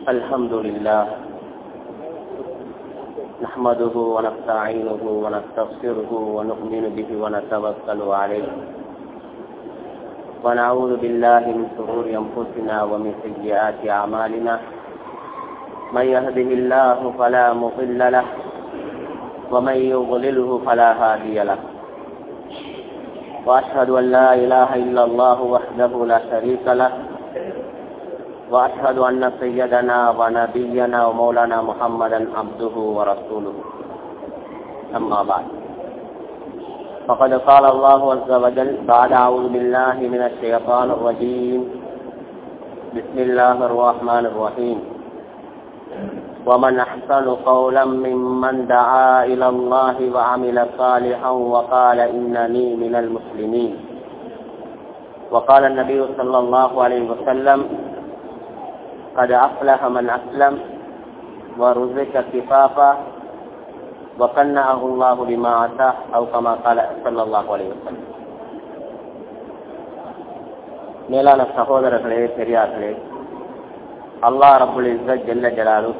الحمد لله نحمده ونستعينه ونستغفره ونؤمن به ونتوكل عليه ونعوذ بالله من شرور أنفسنا ومن سيئات أعمالنا من يهده الله فلا مضل له ومن يضلله فلا هادي له وأشهد أن لا إله إلا الله وحده لا شريك له وأشهد أن سيدنا ونبينا ومولانا محمدا عبده ورسوله أما بعد فقد قال الله عز وجل بعد أعوذ بالله من الشيطان الرجيم بسم الله الرحمن الرحيم ومن أحسن قولا ممن دعا إلى الله وعمل صالحا وقال إنني من المسلمين وقال النبي صلى الله عليه وسلم قد أفلح من أسلم ورزق كفافا وقنعه الله بما أتاه أو كما قال صلى الله عليه وسلم மேலான சகோதரர்களே பெரியார்களே அல்லாஹ் ரபுல் இஸ்ஸத் ஜெல்ல ஜலாலு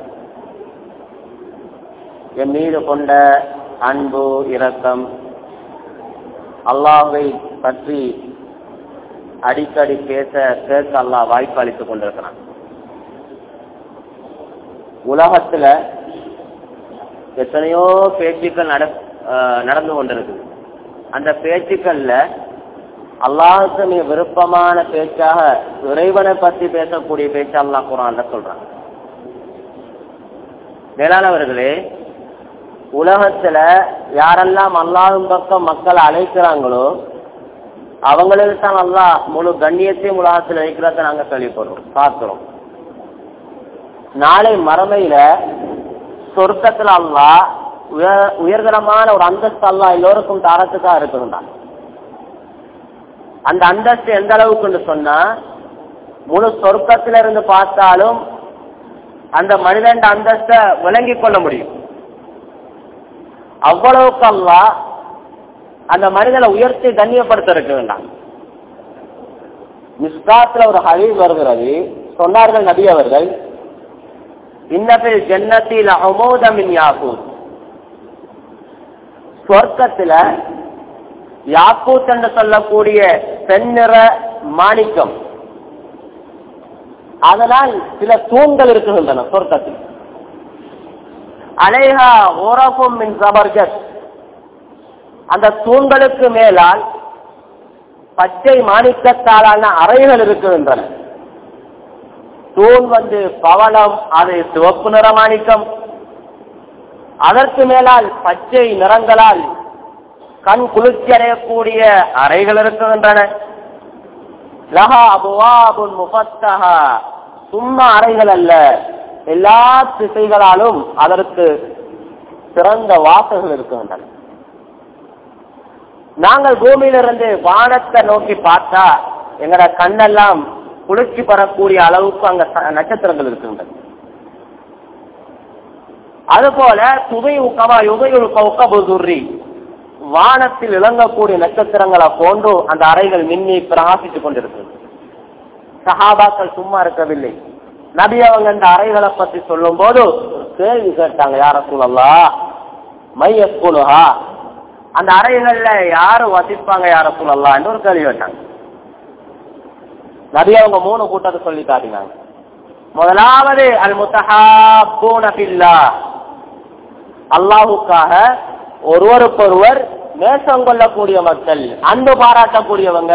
என் மீது கொண்ட அன்பு இரக்கம் அல்லாஹை பற்றி அடிக்கடி பேச கேட்க அல்லாஹ் வாய்ப்பு அளித்துக் கொண்டிருக்கிறான் உலகத்துல எத்தனையோ பேச்சுக்கள் நட நடந்து கொண்டிருக்குது அந்த பேச்சுக்கள்ல அல்லாஹுக்கு மிக விருப்பமான பேச்சாக இறைவனை பற்றி பேசக்கூடிய பேச்சு அல்லா குரான் சொல்றாங்க மேலானவர்களே உலகத்துல யாரெல்லாம் அல்லாஹும் பக்கம் மக்கள் அழைக்கிறாங்களோ அவங்களுக்கு தான் அல்லா முழு கண்ணியத்தையும் உலகத்தில் வைக்கிறத நாங்க கேள்விப்படுறோம் பார்க்கிறோம் நாளை மறுமையில சொர்க்கத்துல அல்லா உயர்தரமான ஒரு அந்தஸ்து அல்லா எல்லோருக்கும் தாரத்துக்கா இருக்கணும்டா அந்த அந்தஸ்து எந்த அளவுக்கு சொன்னா முழு சொர்க்கத்தில இருந்து பார்த்தாலும் அந்த மனிதன் அந்தஸ்த விளங்கி கொள்ள முடியும் அவ்வளவுக்கு அல்லா அந்த மனிதனை உயர்த்தி கண்ணியப்படுத்த இருக்க வேண்டாம் மிஸ்காத்துல ஒரு ஹரீஸ் வருகிறது சொன்னார்கள் நபி அவர்கள் இன்னபில் ஜன்னத்தில் அமோதமின் யாக்கூத் சொர்க்கத்துல யாக்கூத் என்று சொல்லக்கூடிய பெண்ணிற மாணிக்கம் அதனால் சில தூண்கள் இருக்குகின்றன சொர்க்கத்தில் அலேஹா ஓரகும் மின் ஜபர்ஜத் அந்த தூண்களுக்கு மேலால் பச்சை மாணிக்கத்தாலான அறைகள் இருக்குகின்றன தூண் வந்து பவளம் அது சிவப்பு நிற மாணிக்கம் அதற்கு மேலால் பச்சை நிறங்களால் கண் குளிர்ச்சி அடையக்கூடிய அறைகள் இருக்கின்றன லஹா அபுவாபுன் முஃபத்தஹா சும்மா அறைகள் அல்ல எல்லா திசைகளாலும் அதற்கு சிறந்த வாசல்கள் இருக்கின்றன நாங்கள் பூமியிலிருந்து வானத்தை நோக்கி பார்த்தா எங்கட கண்ணெல்லாம் குளிர்ச்சி பெறக்கூடிய அளவுக்கு அங்க நட்சத்திரங்கள் இருக்கின்றன அதுபோல துவை உக்கமா யுதையுள் கவுக்கபுதுர்ரி வானத்தில் இளங்கக்கூடிய நட்சத்திரங்களை போன்று அந்த அறைகள் மின்னி பிரகாசித்துக் கொண்டிருக்கு சஹாபாக்கள் சும்மா இருக்கவில்லை நபி அவங்க இந்த அறைகளை பத்தி சொல்லும் போது கேள்வி கேட்டாங்க யார சூழல்லா மையஸ்குலுஹா அந்த அறைகள்ல யாரு வசிப்பாங்க யார சூழல்லா என்று ஒரு கேள்வி கேட்டாங்க நபி அவங்க மூணு கூட்டத்தை சொல்லி காட்டினாங்க முதலாவது அல் முத்தஹாபூனபில்லா அல்லாஹுக்காக ஒருவருக்கொருவர் நேசம் கொள்ளக்கூடிய மக்கள் அன்பு பாராட்டக்கூடியவங்க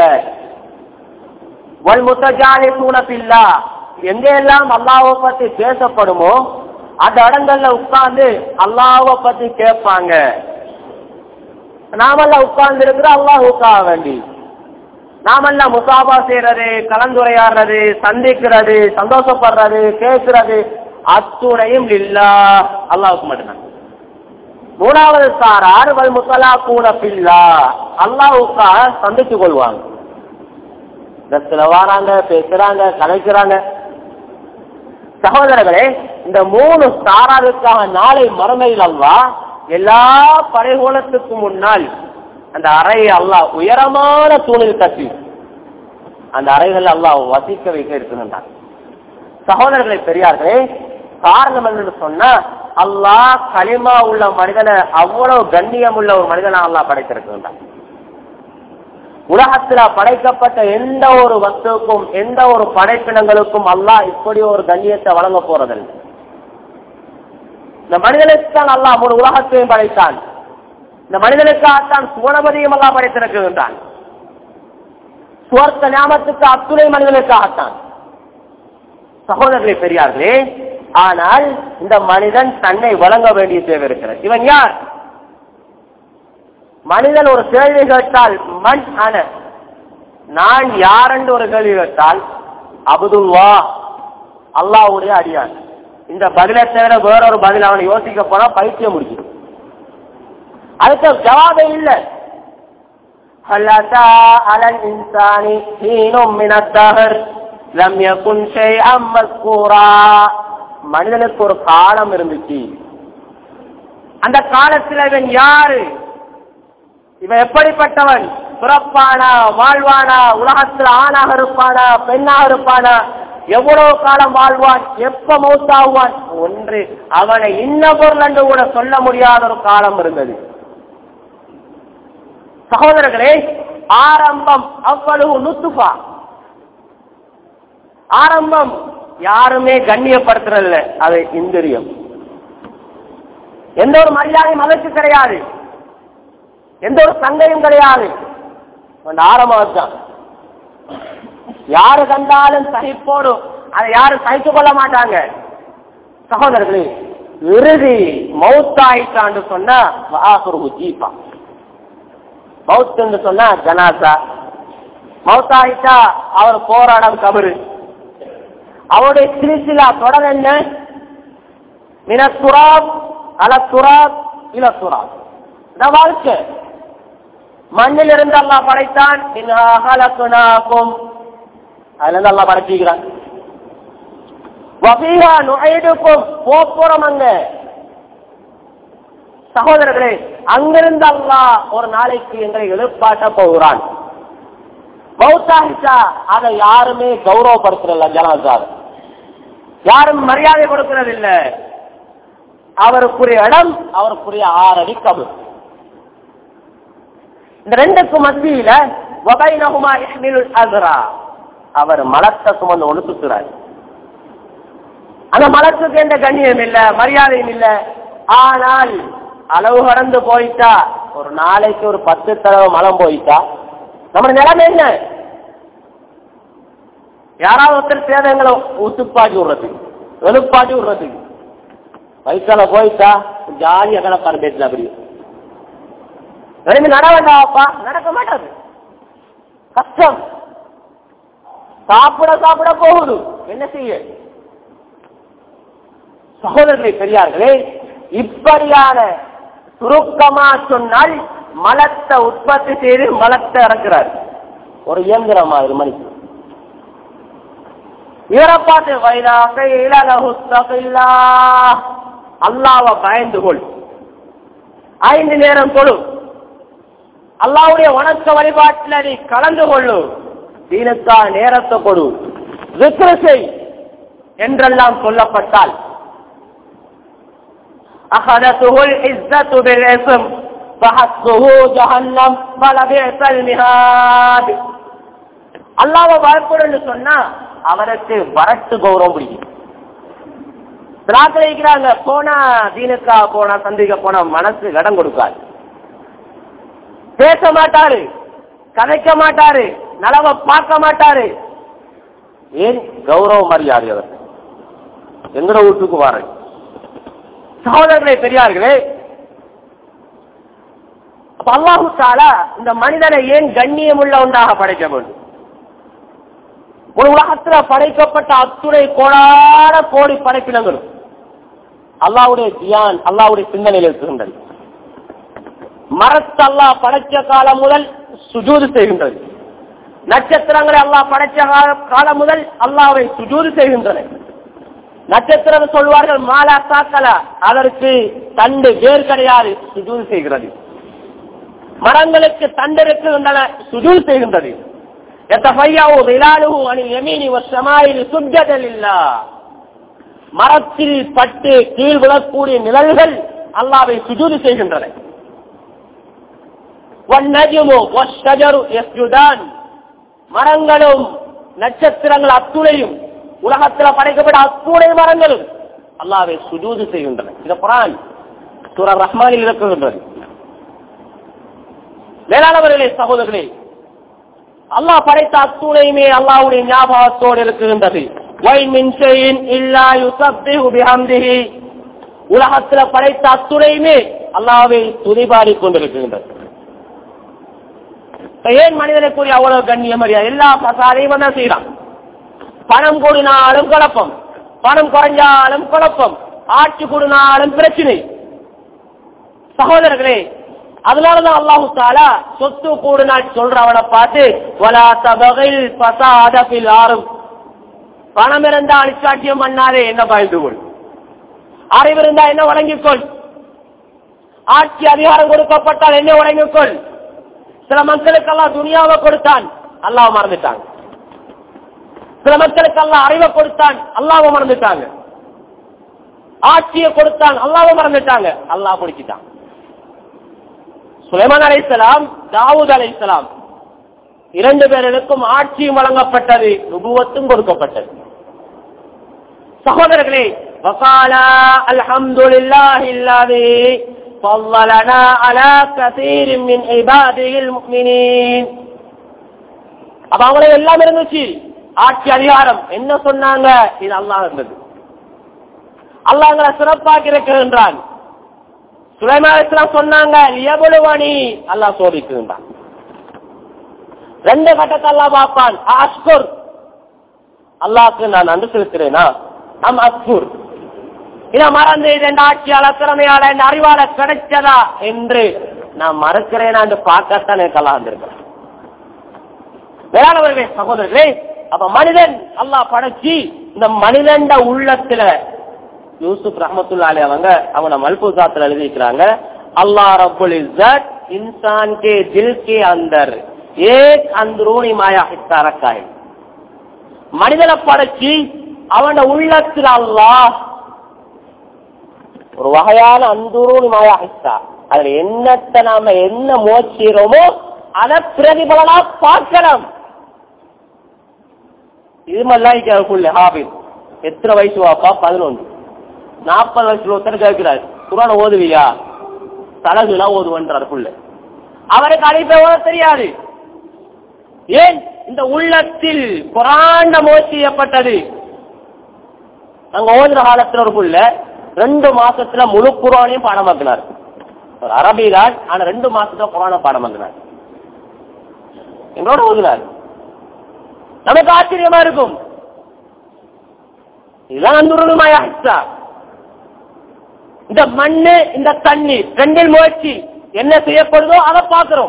வல் முத்தஜாலி சூனபில்லா எங்க எல்லாம் அல்லாஹை பத்தி பேசப்படுமோ அந்த இடங்கள்ல உட்கார்ந்து அல்லாஹை பத்தி கேட்பாங்க நாமெல்லாம் உட்கார்ந்து இருக்கிற அல்லாஹுக்காக வேண்டி நாமெல்லாம் முசாபா செய்யறது கலந்துரையாடுறது சந்திக்கிறது சந்தோஷப்படுறது கேட்கிறது அத்துணையும் இல்லா அல்லாவுக்கு மட்டும்தான் மூணாவது சாரார் வல் முசலா கூன பில்லா அல்லாவுக்காக சந்தித்துக் கொள்வாங்க பஸ்ல வாராங்க பேசுறாங்க கலைக்கிறாங்க சகோதரர்களே இந்த மூணு சாராருக்காக நாளை மறுமையில் அல்லா எல்லா படைகோலத்துக்கு முன்னால் அந்த அறையை அல்லாஹ் உயரமான தூணில் கட்டி அந்த அறைகள் அல்லாஹ் வசிக்க வைக்க இருக்கின்றான் சகோதரர்களை பெரியார்களே காரணம் என்னன்னு சொன்னா அல்லாஹ் களிமா உள்ள மனிதனை அவ்வளவு கண்ணியம் உள்ள ஒரு மனிதனை அல்லாஹ் படைத்திருக்கின்றான் உலகத்துல படைக்கப்பட்ட எந்த ஒரு வஸ்துக்கும் எந்த ஒரு படைப்பினங்களுக்கும் அல்லாஹ் இப்படி ஒரு கண்ணியத்தை வழங்க போறதில்லை இந்த மனிதனுக்கு தான் அல்லாஹ் ஒரு உலகத்தையும் படைத்தான் இந்த மனிதனுக்காகத்தான் சுவனபதியும் அல்லாஹ் படைத்திருக்கின்றான் சுவர்த்த ஞாபகத்துக்கு அத்துணை மனிதனுக்காகத்தான் சகோதரர்களே பெரியார்களே ஆனால் இந்த மனிதன் தன்னை வழங்க வேண்டிய தேவை இருக்கிறது இவன் யார் மனிதன் ஒரு கேள்வி கேட்டால் மண் அன நான் யார் என்று ஒரு கேள்வி கேட்டால் அபுதுல்லா அல்லாவுடைய அடியான் இந்த பதிலை தவிர வேறொரு பதில் அவனை யோசிக்க போனா பைத்தியம் முடிக்கும் அதுக்கு ஜவாபே இல்லை هل أتى على الإنسان حين من الدهر لم يكن شيئا مذكورا மனிதனுக்கு ஒரு காலம் இருந்துச்சு அந்த காலத்தில் இவன் யாரு இவன் எப்படிப்பட்டவன் பிறப்பானா வாழ்வானா உலகத்தில் ஆணாக இருப்பானா பெண்ணாக இருப்பானா எவ்வளவு காலம் வாழ்வான் எப்ப மௌத்தாகுவான் ஒன்று அவனை இன்ன பொருள் என்று கூட சொல்ல முடியாத ஒரு காலம் இருந்தது சகோதரர்களே ஆரம்பம் அவ்வளவு நுத்துபா ஆரம்பம் யாருமே கண்ணியப்படுத்துறதில்ல அது இந்திரியம் எந்த ஒரு மரியாதையும் அதற்கு கிடையாது எந்த ஒரு சங்கையும் கிடையாது அந்த ஆரம்பம் தான் யாரு கண்டாலும் சகிப்போடும் அதை யாரும் சகித்துக் கொள்ள மாட்டாங்க சகோதரர்களே இறுதி மௌத்தாயிட்டான்னு சொன்னா வாசுரு ஜீப்பா மவுத்துன்னு சொன்னா ஜனாசா மவுத்தாயிட்டா அவர் போராடம் கபரு அவருடைய சிலிசிலா தொடர் என்ன மினத்துராப் அலத்துராப் இலத்துராப் இந்த வாழ்க்கை மண்ணில் இருந்து அல்லா படைத்தான் அகலக்குனாக்கும் அதுல இருந்து அல்லா படைச்சிக்கிறான் வபீகா நுழைடுக்கும் போப்புறம் அங்க சகோதரர்களே அங்கிருந்து அல்லா ஒரு நாளைக்கு எங்களை எழுப்பாட்ட போகிறான் மௌத்தாகிச்சா அதை யாருமே கௌரவப்படுத்துறதில்ல ஜனாசார் யாரும் மரியாதை கொடுக்கறதில்ல அவருக்குரிய இடம் அவருக்குரிய ஆறடி கபு இந்த ரெண்டுக்கு மத்தியில வபைனகுமா இஸ்மிலுல் அஸ்ரா அவர் மலத்தை சுமந்து ஒழுத்துக்கிறார் அந்த மலத்துக்கு எந்த கண்ணியம் இல்ல மரியாதையும் இல்ல ஆனால் அளவு கடந்து போயிட்டா ஒரு நாளைக்கு ஒரு பத்து தடவை மலம் போயிட்டா நம்ம நிலைமை என்ன யாராவது ஒருத்தர் சேதங்களை உத்துப்பாட்டி விடுறது வெளுப்பாட்டி விடுறது வயசால போயிட்டா ஜாலியா கிடப்பாரு பேசல அப்படி ரெண்டு நட வேண்டாப்பா நடக்க மாட்டாது கஷ்டம் சாப்பிட சாப்பிட போகுது என்ன செய்ய சகோதரர்களை பெரியார்களே இப்படியான சுருக்கமா சொன்னால் மலத்தை உற்பத்தி செய்து மலத்தை இறக்குறார் ஒரு இயந்திரமா ஒரு மனுஷன் இவரை பார்த்து வைதாக இலகுத்தகில்லா அல்லாவ பயந்து கொள் ஐந்து நேரம் கொடு அல்லாவுடைய வணக்க வழிபாட்டில் நீ கலந்து கொள்ளு தீனுக்கா நேரத்தை கொடு விக்ர செய் என்றெல்லாம் சொல்லப்பட்டால் أخذته العزة بالإثم فحسه جهنم فلبئس المهاد அல்லாவை பயப்படுன்னு சொன்னா அவருக்கு வரட்டு கௌரவம் பிடிக்கும் திராக்கிறாங்க போனா தீனுக்கா போனா சந்திக்க போனா மனசு இடம் கொடுக்காது பேச மாட்டாரு கதைக்க மாட்டாரு நலவை பார்க்க மாட்டாரு ஏன் கௌரவ மரியாதை அவர் எங்கட வீட்டுக்கு வாரேன் சகோதரர்களே பெரியார்களே அப்ப அல்லாஹு தாலா இந்த மனிதனை ஏன் கண்ணியம் உள்ள ஒன்றாக படைக்க வேண்டும் ஒரு உலகத்துல படைக்கப்பட்ட அத்துணை கோடான கோடி படைப்பினங்களும் அல்லாவுடைய தியான் அல்லாவுடைய சிந்தனையில் இருக்கின்றது மரத்தை அல்லாஹ் படைச்ச காலம் முதல் சுஜூது செய்கின்றது நட்சத்திரங்களை அல்லாஹ் படைச்ச கால- காலம் முதல் அல்லாவை சுஜூது செய்கின்றன நட்சத்திரம் சொல்வார்கள் மாலா தாக்கலா அதற்கு தண்டு வேர் கிடையாது சுஜூது செய்கிறது மரங்களுக்கு தண்டு இருக்கின்றன சுஜூது செய்கின்றது எத்தகையாவோ விழாலுகு அணி எமீனி ஒரு சமாயில் சுஜதல் இல்லா மரத்தில் பட்டு கீழ் விழக்கூடிய நிழல்கள் அல்லாவை சுஜூது செய்கின்றன வன்னஜுமு வஷ்ஷஜரு யஸ்ஜுதான் மரங்களும் நட்சத்திரங்கள் அத்துணையும் உலகத்தில் படைக்கப்பட்ட அத்துணை மரங்களும் அல்லாவை சுஜூது செய்கின்றன இந்த குரான் சூரா ரஹ்மானில் இருக்குகின்றது வேளாளவர்களே சகோதரர்களே அல்லாஹ் படைத்த அத்துணையுமே அல்லாஹ்வுடைய ஞாபகத்தோடு இருக்குகின்றது வை மின்சையின் இல்லா யுசப்பிஹு பிஹம்திஹி உலகத்துல படைத்த அத்துணையுமே அல்லாஹ்வை துதிபாடிக் கொண்டிருக்கின்றது இப்ப ஏன் மனிதனுக்குரிய அவ்வளவு கண்ணியம் மரியாதை எல்லா பசாரையும் தான் செய்யறான் பணம் கூடினாலும் குழப்பம் பணம் குறைஞ்சாலும் குழப்பம் ஆட்சி கூடினாலும் பிரச்சனை சகோதரர்களே அதனாலதான் அல்லாஹு தாலா சொத்து கூடுனா சொல்றவனை பார்த்து வலா தபகில் பசாத பில் ஆறும் பணம் இருந்தா அனுச்சாட்டியம் பண்ணாதே என்ன பயந்து கொள் அறிவு இருந்தா என்ன வழங்கிக் கொள் ஆட்சி அதிகாரம் கொடுக்கப்பட்டால் என்ன வழங்கிக் கொள் சில மக்களுக்கு எல்லாம் துணியாவை கொடுத்தான் அல்லாஹ் மறந்துட்டாங்க சில மக்களுக்கு எல்லாம் அறிவை கொடுத்தான் அல்லாஹ் மறந்துட்டாங்க ஆட்சியை கொடுத்தான் அல்லாஹ் மறந்துட்டாங்க அல்லாஹ் பிடிச்சிட்டான் சுலைமான் அலைசலாம் தாவூத் அலைசலாம் இரண்டு பேர்களுக்கும் ஆட்சியும் வழங்கப்பட்டது நுபுவத்தும் கொடுக்கப்பட்டது சகோதரர்களே வகாலா அல்ஹம்துலில்லாஹி அல்லதி فضلنا على كثير من عباده المؤمنين அப்ப அவங்களுக்கு எல்லாம் இருந்துச்சு ஆட்சி அதிகாரம் என்ன சொன்னாங்க இது அல்லாஹ் இருந்தது அல்லாஹ் சிறப்பாக இருக்கின்றான் சுலைமான் சொன்னாங்க எவ்வளவணி அல்லாஹ் சோதிக்குகின்றான் ரெண்டு கட்டத்தை அல்லாஹ் பார்ப்பான் அஸ்குர் அல்லாஹ்க்கு நான் நன்றி செலுத்துறேனா அம் அஸ்குர் இதை மறந்து இந்த ஆட்சியாளர் திறமையாளர் இந்த அறிவாளர் கிடைச்சதா என்று நான் மறக்கிறேனா என்று பார்க்கத்தான் எனக்கு அல்லாஹ் வந்திருக்கிறேன் வேளாணவர்களே சகோதரர்களே அப்ப மனிதன் அல்லாஹ் படைச்சி இந்த மனிதன் உள்ளத்துல யூசுப் ரஹமத்துல்லா அலி அவங்க அவங்க மல்பூசாத்துல எழுதிக்கிறாங்க அல்லாஹ் ரபுல் இஸ்ஸத் इंसान के दिल के अंदर एक अंदरूनी माया हिस्सा रखा है மனிதனை படைச்சி அவன் உள்ளத்தில் அல்லாஹ் ஒரு வகையான அந்தூருனி மாயா ஹிஸ்ஸா அதுல என்னத்தை நாம என்ன மோச்சிரோமோ அதை பிரதிபலனா பார்க்கலாம் இது மல்லாய்க்குள்ள ஹாபின் எத்தனை வயசு வாப்பா பதினொன்று நாற்பது வயசுல ஒருத்தர் கேட்கிறார் குரான ஓதுவியா தலகுலா ஓதுவன்றார் புள்ள அவருக்கு அழைப்பை ஓத தெரியாது ஏன் இந்த உள்ளத்தில் குராண்ட மோசியப்பட்டது நாங்க ஓதுற காலத்துல ஒரு புள்ள ரெண்டு மாசத்துல முழு குரானையும் பாடமாக்கினார் ஒரு அரபி தான் ஆனா ரெண்டு மாசத்துல குரான பாடமாக்கினார் எங்களோட ஓதுனார் நமக்கு ஆச்சரியமா இருக்கும் இதுதான் அந்துருமாயா இந்த மண்ணு இந்த தண்ணீர் ரெண்டில் முயற்சி என்ன செய்யப்படுதோ அதை பார்க்கிறோம்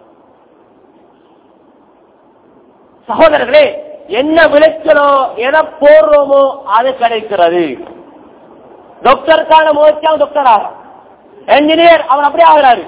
சகோதரர்களே என்ன விளைச்சலோ எதை போடுறோமோ அது கிடைக்கிறது டாக்டருக்கான முயற்சியாக டாக்டர் ஆகிறார் என்ஜினியர் அவர் அப்படியே ஆகிறாரு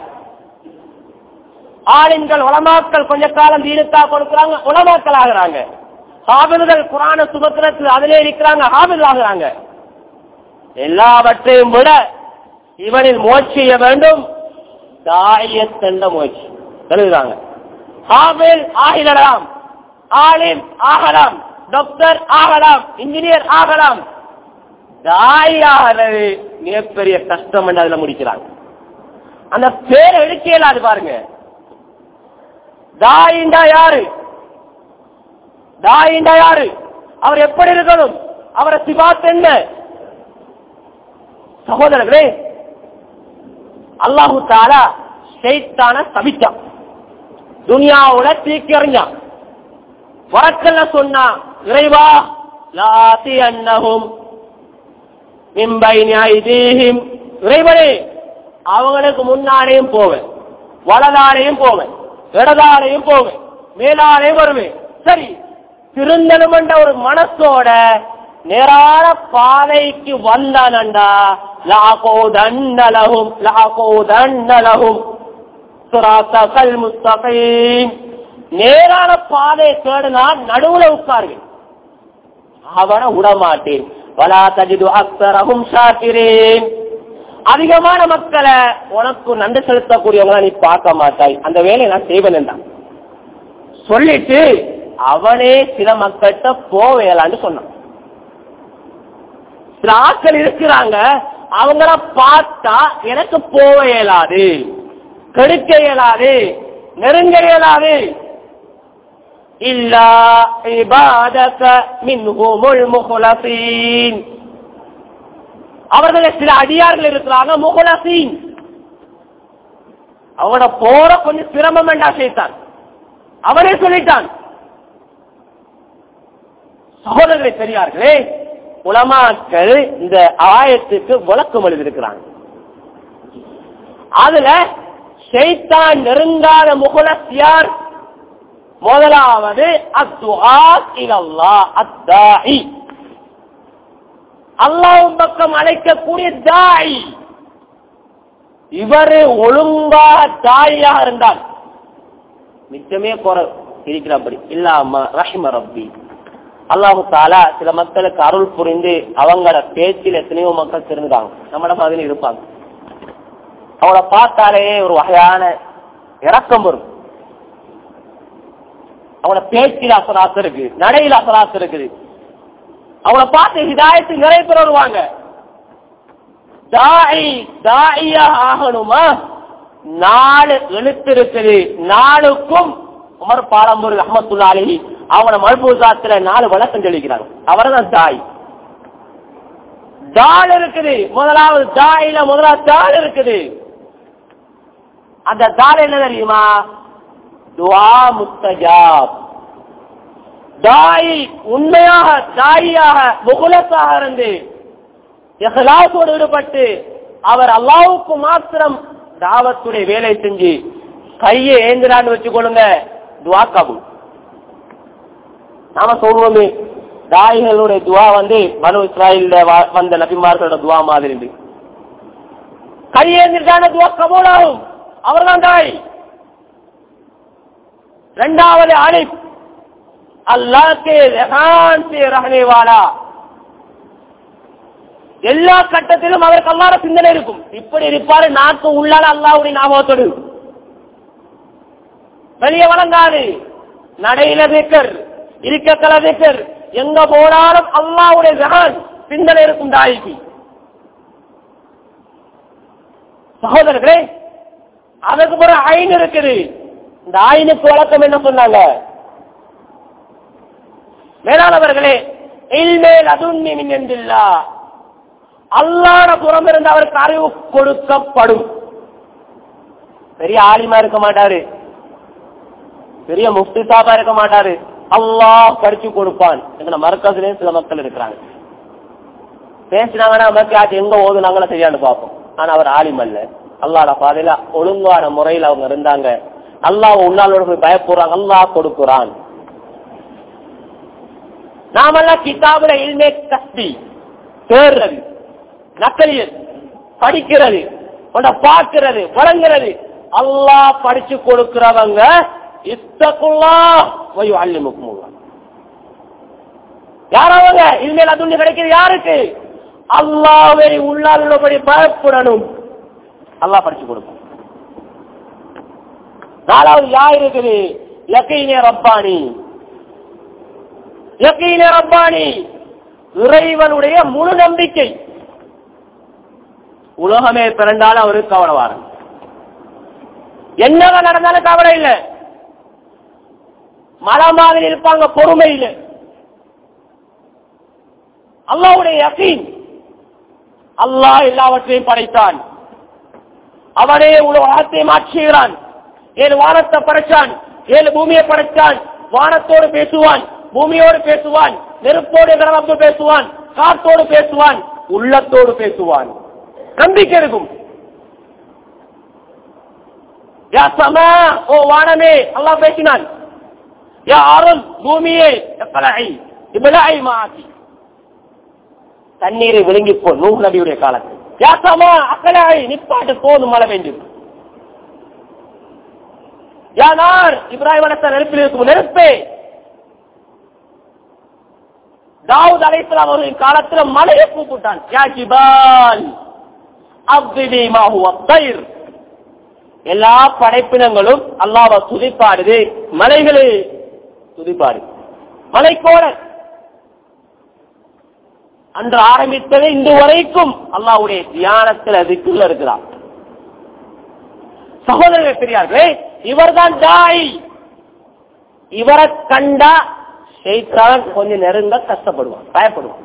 ஆளுங்கள் உலமாக்கள் கொஞ்ச காலம் தீனுக்கா கொடுக்கிறாங்க உலமாக்கள் ஆகிறாங்க ஹாபில்கள் குரான சுபத்திரத்தில் அதிலே இருக்கிறாங்க ஹாபில் ஆகிறாங்க எல்லாவற்றையும் விட இவனில் முயற்சி செய்ய வேண்டும் தாயத்தென்ற முயற்சி தெரியுதாங்க ஹாபில் ஆகிடலாம் ஆலிம் ஆகலாம் டாக்டர் ஆகலாம் இன்ஜினியர் ஆகலாம் தாயாகிறது மிகப்பெரிய கஷ்டம் என்று அதுல முடிக்கிறாங்க அந்த பேரை எடுக்க இயலாது பாருங்க தாயிண்டா யாரு தாயிண்டா யாரு அவர் எப்படி இருக்கணும் அவரை சிபாத் என்ன சகோதரர்களே அல்லாஹு தாலா ஷைத்தான சபிச்சான் துனியாவுல தீக்கி எறிஞ்சான் வரக்கல்ல சொன்னா இறைவா லாத்தி அன்னகும் இறைவனே அவங்களுக்கு முன்னாலேயும் போவேன் வலதாலையும் போவேன் இடதாலையும் போவேன் மேலாலையும் வருவேன் சரி திருந்தனும் என்ற ஒரு மனசோட நேரான பாதைக்கு வந்தானண்டா லாகோ தண்டலகும் லாகோ தண்டலகும் சுராத்தகல் முஸ்தகீம் நேரான பாதை தேடினா நடுவுல உட்காருங்க அவனை விடமாட்டேன் வலா தஜிது அக்ஸரஹும் ஷாக்கிரீன் அதிகமான மக்களை உனக்கு நன்றி செலுத்தக்கூடியவங்கள நீ பார்க்க மாட்டாய் அந்த வேலையை நான் செய்வேன் என்றான் சொல்லிட்டு அவனே சில மக்கள்கிட்ட போவேலான்னு சொன்னான் சில ஆட்கள் இருக்கிறாங்க அவங்கள பார்த்தா எனக்கு போக இயலாது கெடுக்க இயலாது நெருங்க இயலாது இல்லா இபாதக மின்ஹுமுல் முஹ்லஸீன் அவர்கள சில அடியார்கள் இருக்கிறாங்க முகலசீன் அவனோட போற கொஞ்சம் சிரமம் என்றா செய்தான் அவனே சொல்லிட்டான் சகோதரர்களை பெரியார்களே உலமாக்கள் இந்த ஆயத்துக்கு விளக்கம் எழுதியிருக்கிறாங்க அதுல ஷைத்தான் நெருங்காத முகலஸ் யார் முதலாவது அத்துஆ இலல்லா அத்தாஇ அல்லாஹ்வின் பக்கம் அழைக்கக்கூடிய தாய் இவரு ஒழுங்கா தாயாக இருந்தால் மிச்சமே குறை இருக்கிறபடி இல்லாம ரஹ்ம ரப்பி அல்லாஹு தாலா சில மக்களுக்கு அருள் புரிந்து அவங்கள பேச்சில் எத்தனையோ மக்கள் தெரிஞ்சுக்காங்க நம்மள மாதிரி இருப்பாங்க அவங்கள பார்த்தாலே ஒரு வகையான இறக்கம் வரும் அவங்கள பேச்சில் அசராசம் இருக்கு நடையில் அசராசம் இருக்குது அவங்கள பார்த்து ஹிதாயத்து நிறைய பேர் வருவாங்க தாய் தாயா ஆகணுமா நாலு எழுத்து இருக்குது நாளுக்கும் உமர் பாலம்பூர் அஹமத்துல்லா அலி அவங்கள மல்பூசாத்துல நாலு வழக்கம் தெளிக்கிறாங்க அவர்தான் தாய் தால் இருக்குது முதலாவது தாயில முதலாவது தால் இருக்குது அந்த தால் என்ன தெரியுமா துவா முத்தஜாப் தாய் உண்மையாக தாயாக முகுலத்தாக இருந்து இஹ்லாஸோடு ஈடுபட்டு அவர் அல்லாவுக்கு மாத்திரம் தாவத்துடைய வேலை செஞ்சு கையை ஏந்திரான்னு வச்சுக்கொள்ளுங்க துவா கபு நாம சொல்லுவோமே தாய்களுடைய துவா வந்து மனு இஸ்ராயல்ல வா- வந்த நபிமார்களோட துவா மாதிரி இருந்து கையேந்திரான துவா கபூலாகும் அவர்தான் தாய் இரண்டாவது அலிப் अल्लाह के रेहान से रहने वाला எல்லா கட்டத்திலும் அவருக்கு அல்லாத சிந்தனை இருக்கும் இப்படி இருப்பாரு நாக்கு உள்ளால அல்லாவுடைய ஞாபகத்தோடு வெளியே வழங்காது நடையில திக்கர் இருக்க கல திக்கர் எங்க போனாலும் அல்லாவுடைய ரெஹான் சிந்தனை இருக்கும் தாய்க்கு சகோதரர்களே அதுக்கு பிறகு ஐன் இருக்குது இந்த ஐனுக்கு வழக்கம் என்ன சொன்னாங்க மேலானவர்களே இல்மேல் அதுன்னி மின்னென்றில்லா அல்லாட புறம் இருந்து அவருக்கு அறிவு கொடுக்கப்படும் பெரிய ஆலிமா இருக்க மாட்டாரு பெரிய முஃப்தி சாபா இருக்க மாட்டாரு அல்லாஹ் படிச்சு கொடுப்பான் எங்க மரக்கதுலயும் சில மக்கள் இருக்கிறாங்க பேசினாங்கன்னா மக்கள் எங்க ஓதுனாங்களோ சரியானு பார்ப்போம் ஆனா அவர் ஆலிம் அல்ல அல்லாட பாதையில ஒழுங்கான முறையில் அவங்க இருந்தாங்க அல்லாஹ் உன்னாலோட போய் பயப்படுறாங்க அல்லாஹ் கொடுக்குறான் நாமெல்லாம் கிதாபுல இல்மே கஸ்தி தேர்றது நக்கலியல் படிக்கிறது உன்னை பார்க்கிறது வழங்குறது அல்லாஹ் படிச்சு கொடுக்கிறவங்க இத்தக்குள்ளா வயு அள்ளி முக்குமுல்லா யாரவங்க இனிமேல் அது கிடைக்கிறது யாருக்கு அல்லாவை உள்ளால் உள்ளபடி பயப்படணும் அல்லாஹ் படிச்சு கொடுக்கும் நாலாவது யார் இருக்குது யக்கீனே ரப்பானி யக்கீன ரப்பானி இறைவனுடைய முழு நம்பிக்கை உலகமே பிறந்தாலும் அவருக்கு கவலை வர என்னதான் நடந்தாலும் கவலை இல்லை மலை மாதிரி இருப்பாங்க பொறுமை இல்லை அல்லாவுடைய யக்கீன் அல்லாஹ் எல்லாவற்றையும் படைத்தான் அவனே உலகத்தை மாற்றுகிறான் ஏழு வானத்தை படைச்சான் ஏழு பூமியை படைச்சான் வானத்தோடு பேசுவான் பூமியோடு பேசுவான் நெருப்போடு கடலப்பு பேசுவான் காத்தோடு பேசுவான் உள்ளத்தோடு பேசுவான் நம்பிக்கை இருக்கும் யா சமா ஓ வானமே அல்லாஹ் பேசினான் யா அருள் பூமியே எப்பலாய் இப்பலாய் மாசி தண்ணீரை விழுங்கி போ நூறு நபியுடைய காலத்தில் யா சமா அக்கலாய் நிப்பாட்டு போதும் மழை வேண்டும் யானார் இப்ராஹிம் அலத்த நெருப்பில் இருக்கும் நெருப்பே தாவூத் அலைஹிஸ்ஸலாம் அவர்களின் காலத்துல மலையை கூப்பிட்டான் யா ஜிபால் அவ்விதி மா ஹுவ தைர் எல்லா படைப்பினங்களும் அல்லாஹ்வை துதிப்பாடுது மலைகளே துதிப்பாடு மலைக்கோட அன்று ஆரம்பித்தது இன்று வரைக்கும் அல்லாஹ்வுடைய தியானத்தில் அதுக்குள்ள இருக்கிறார் சகோதரர்கள் பெரியார்களே இவர்தான் தாய் இவரை கண்டா ஷைத்தான் கொஞ்சம் நெருங்க கஷ்டப்படுவான் பயப்படுவான்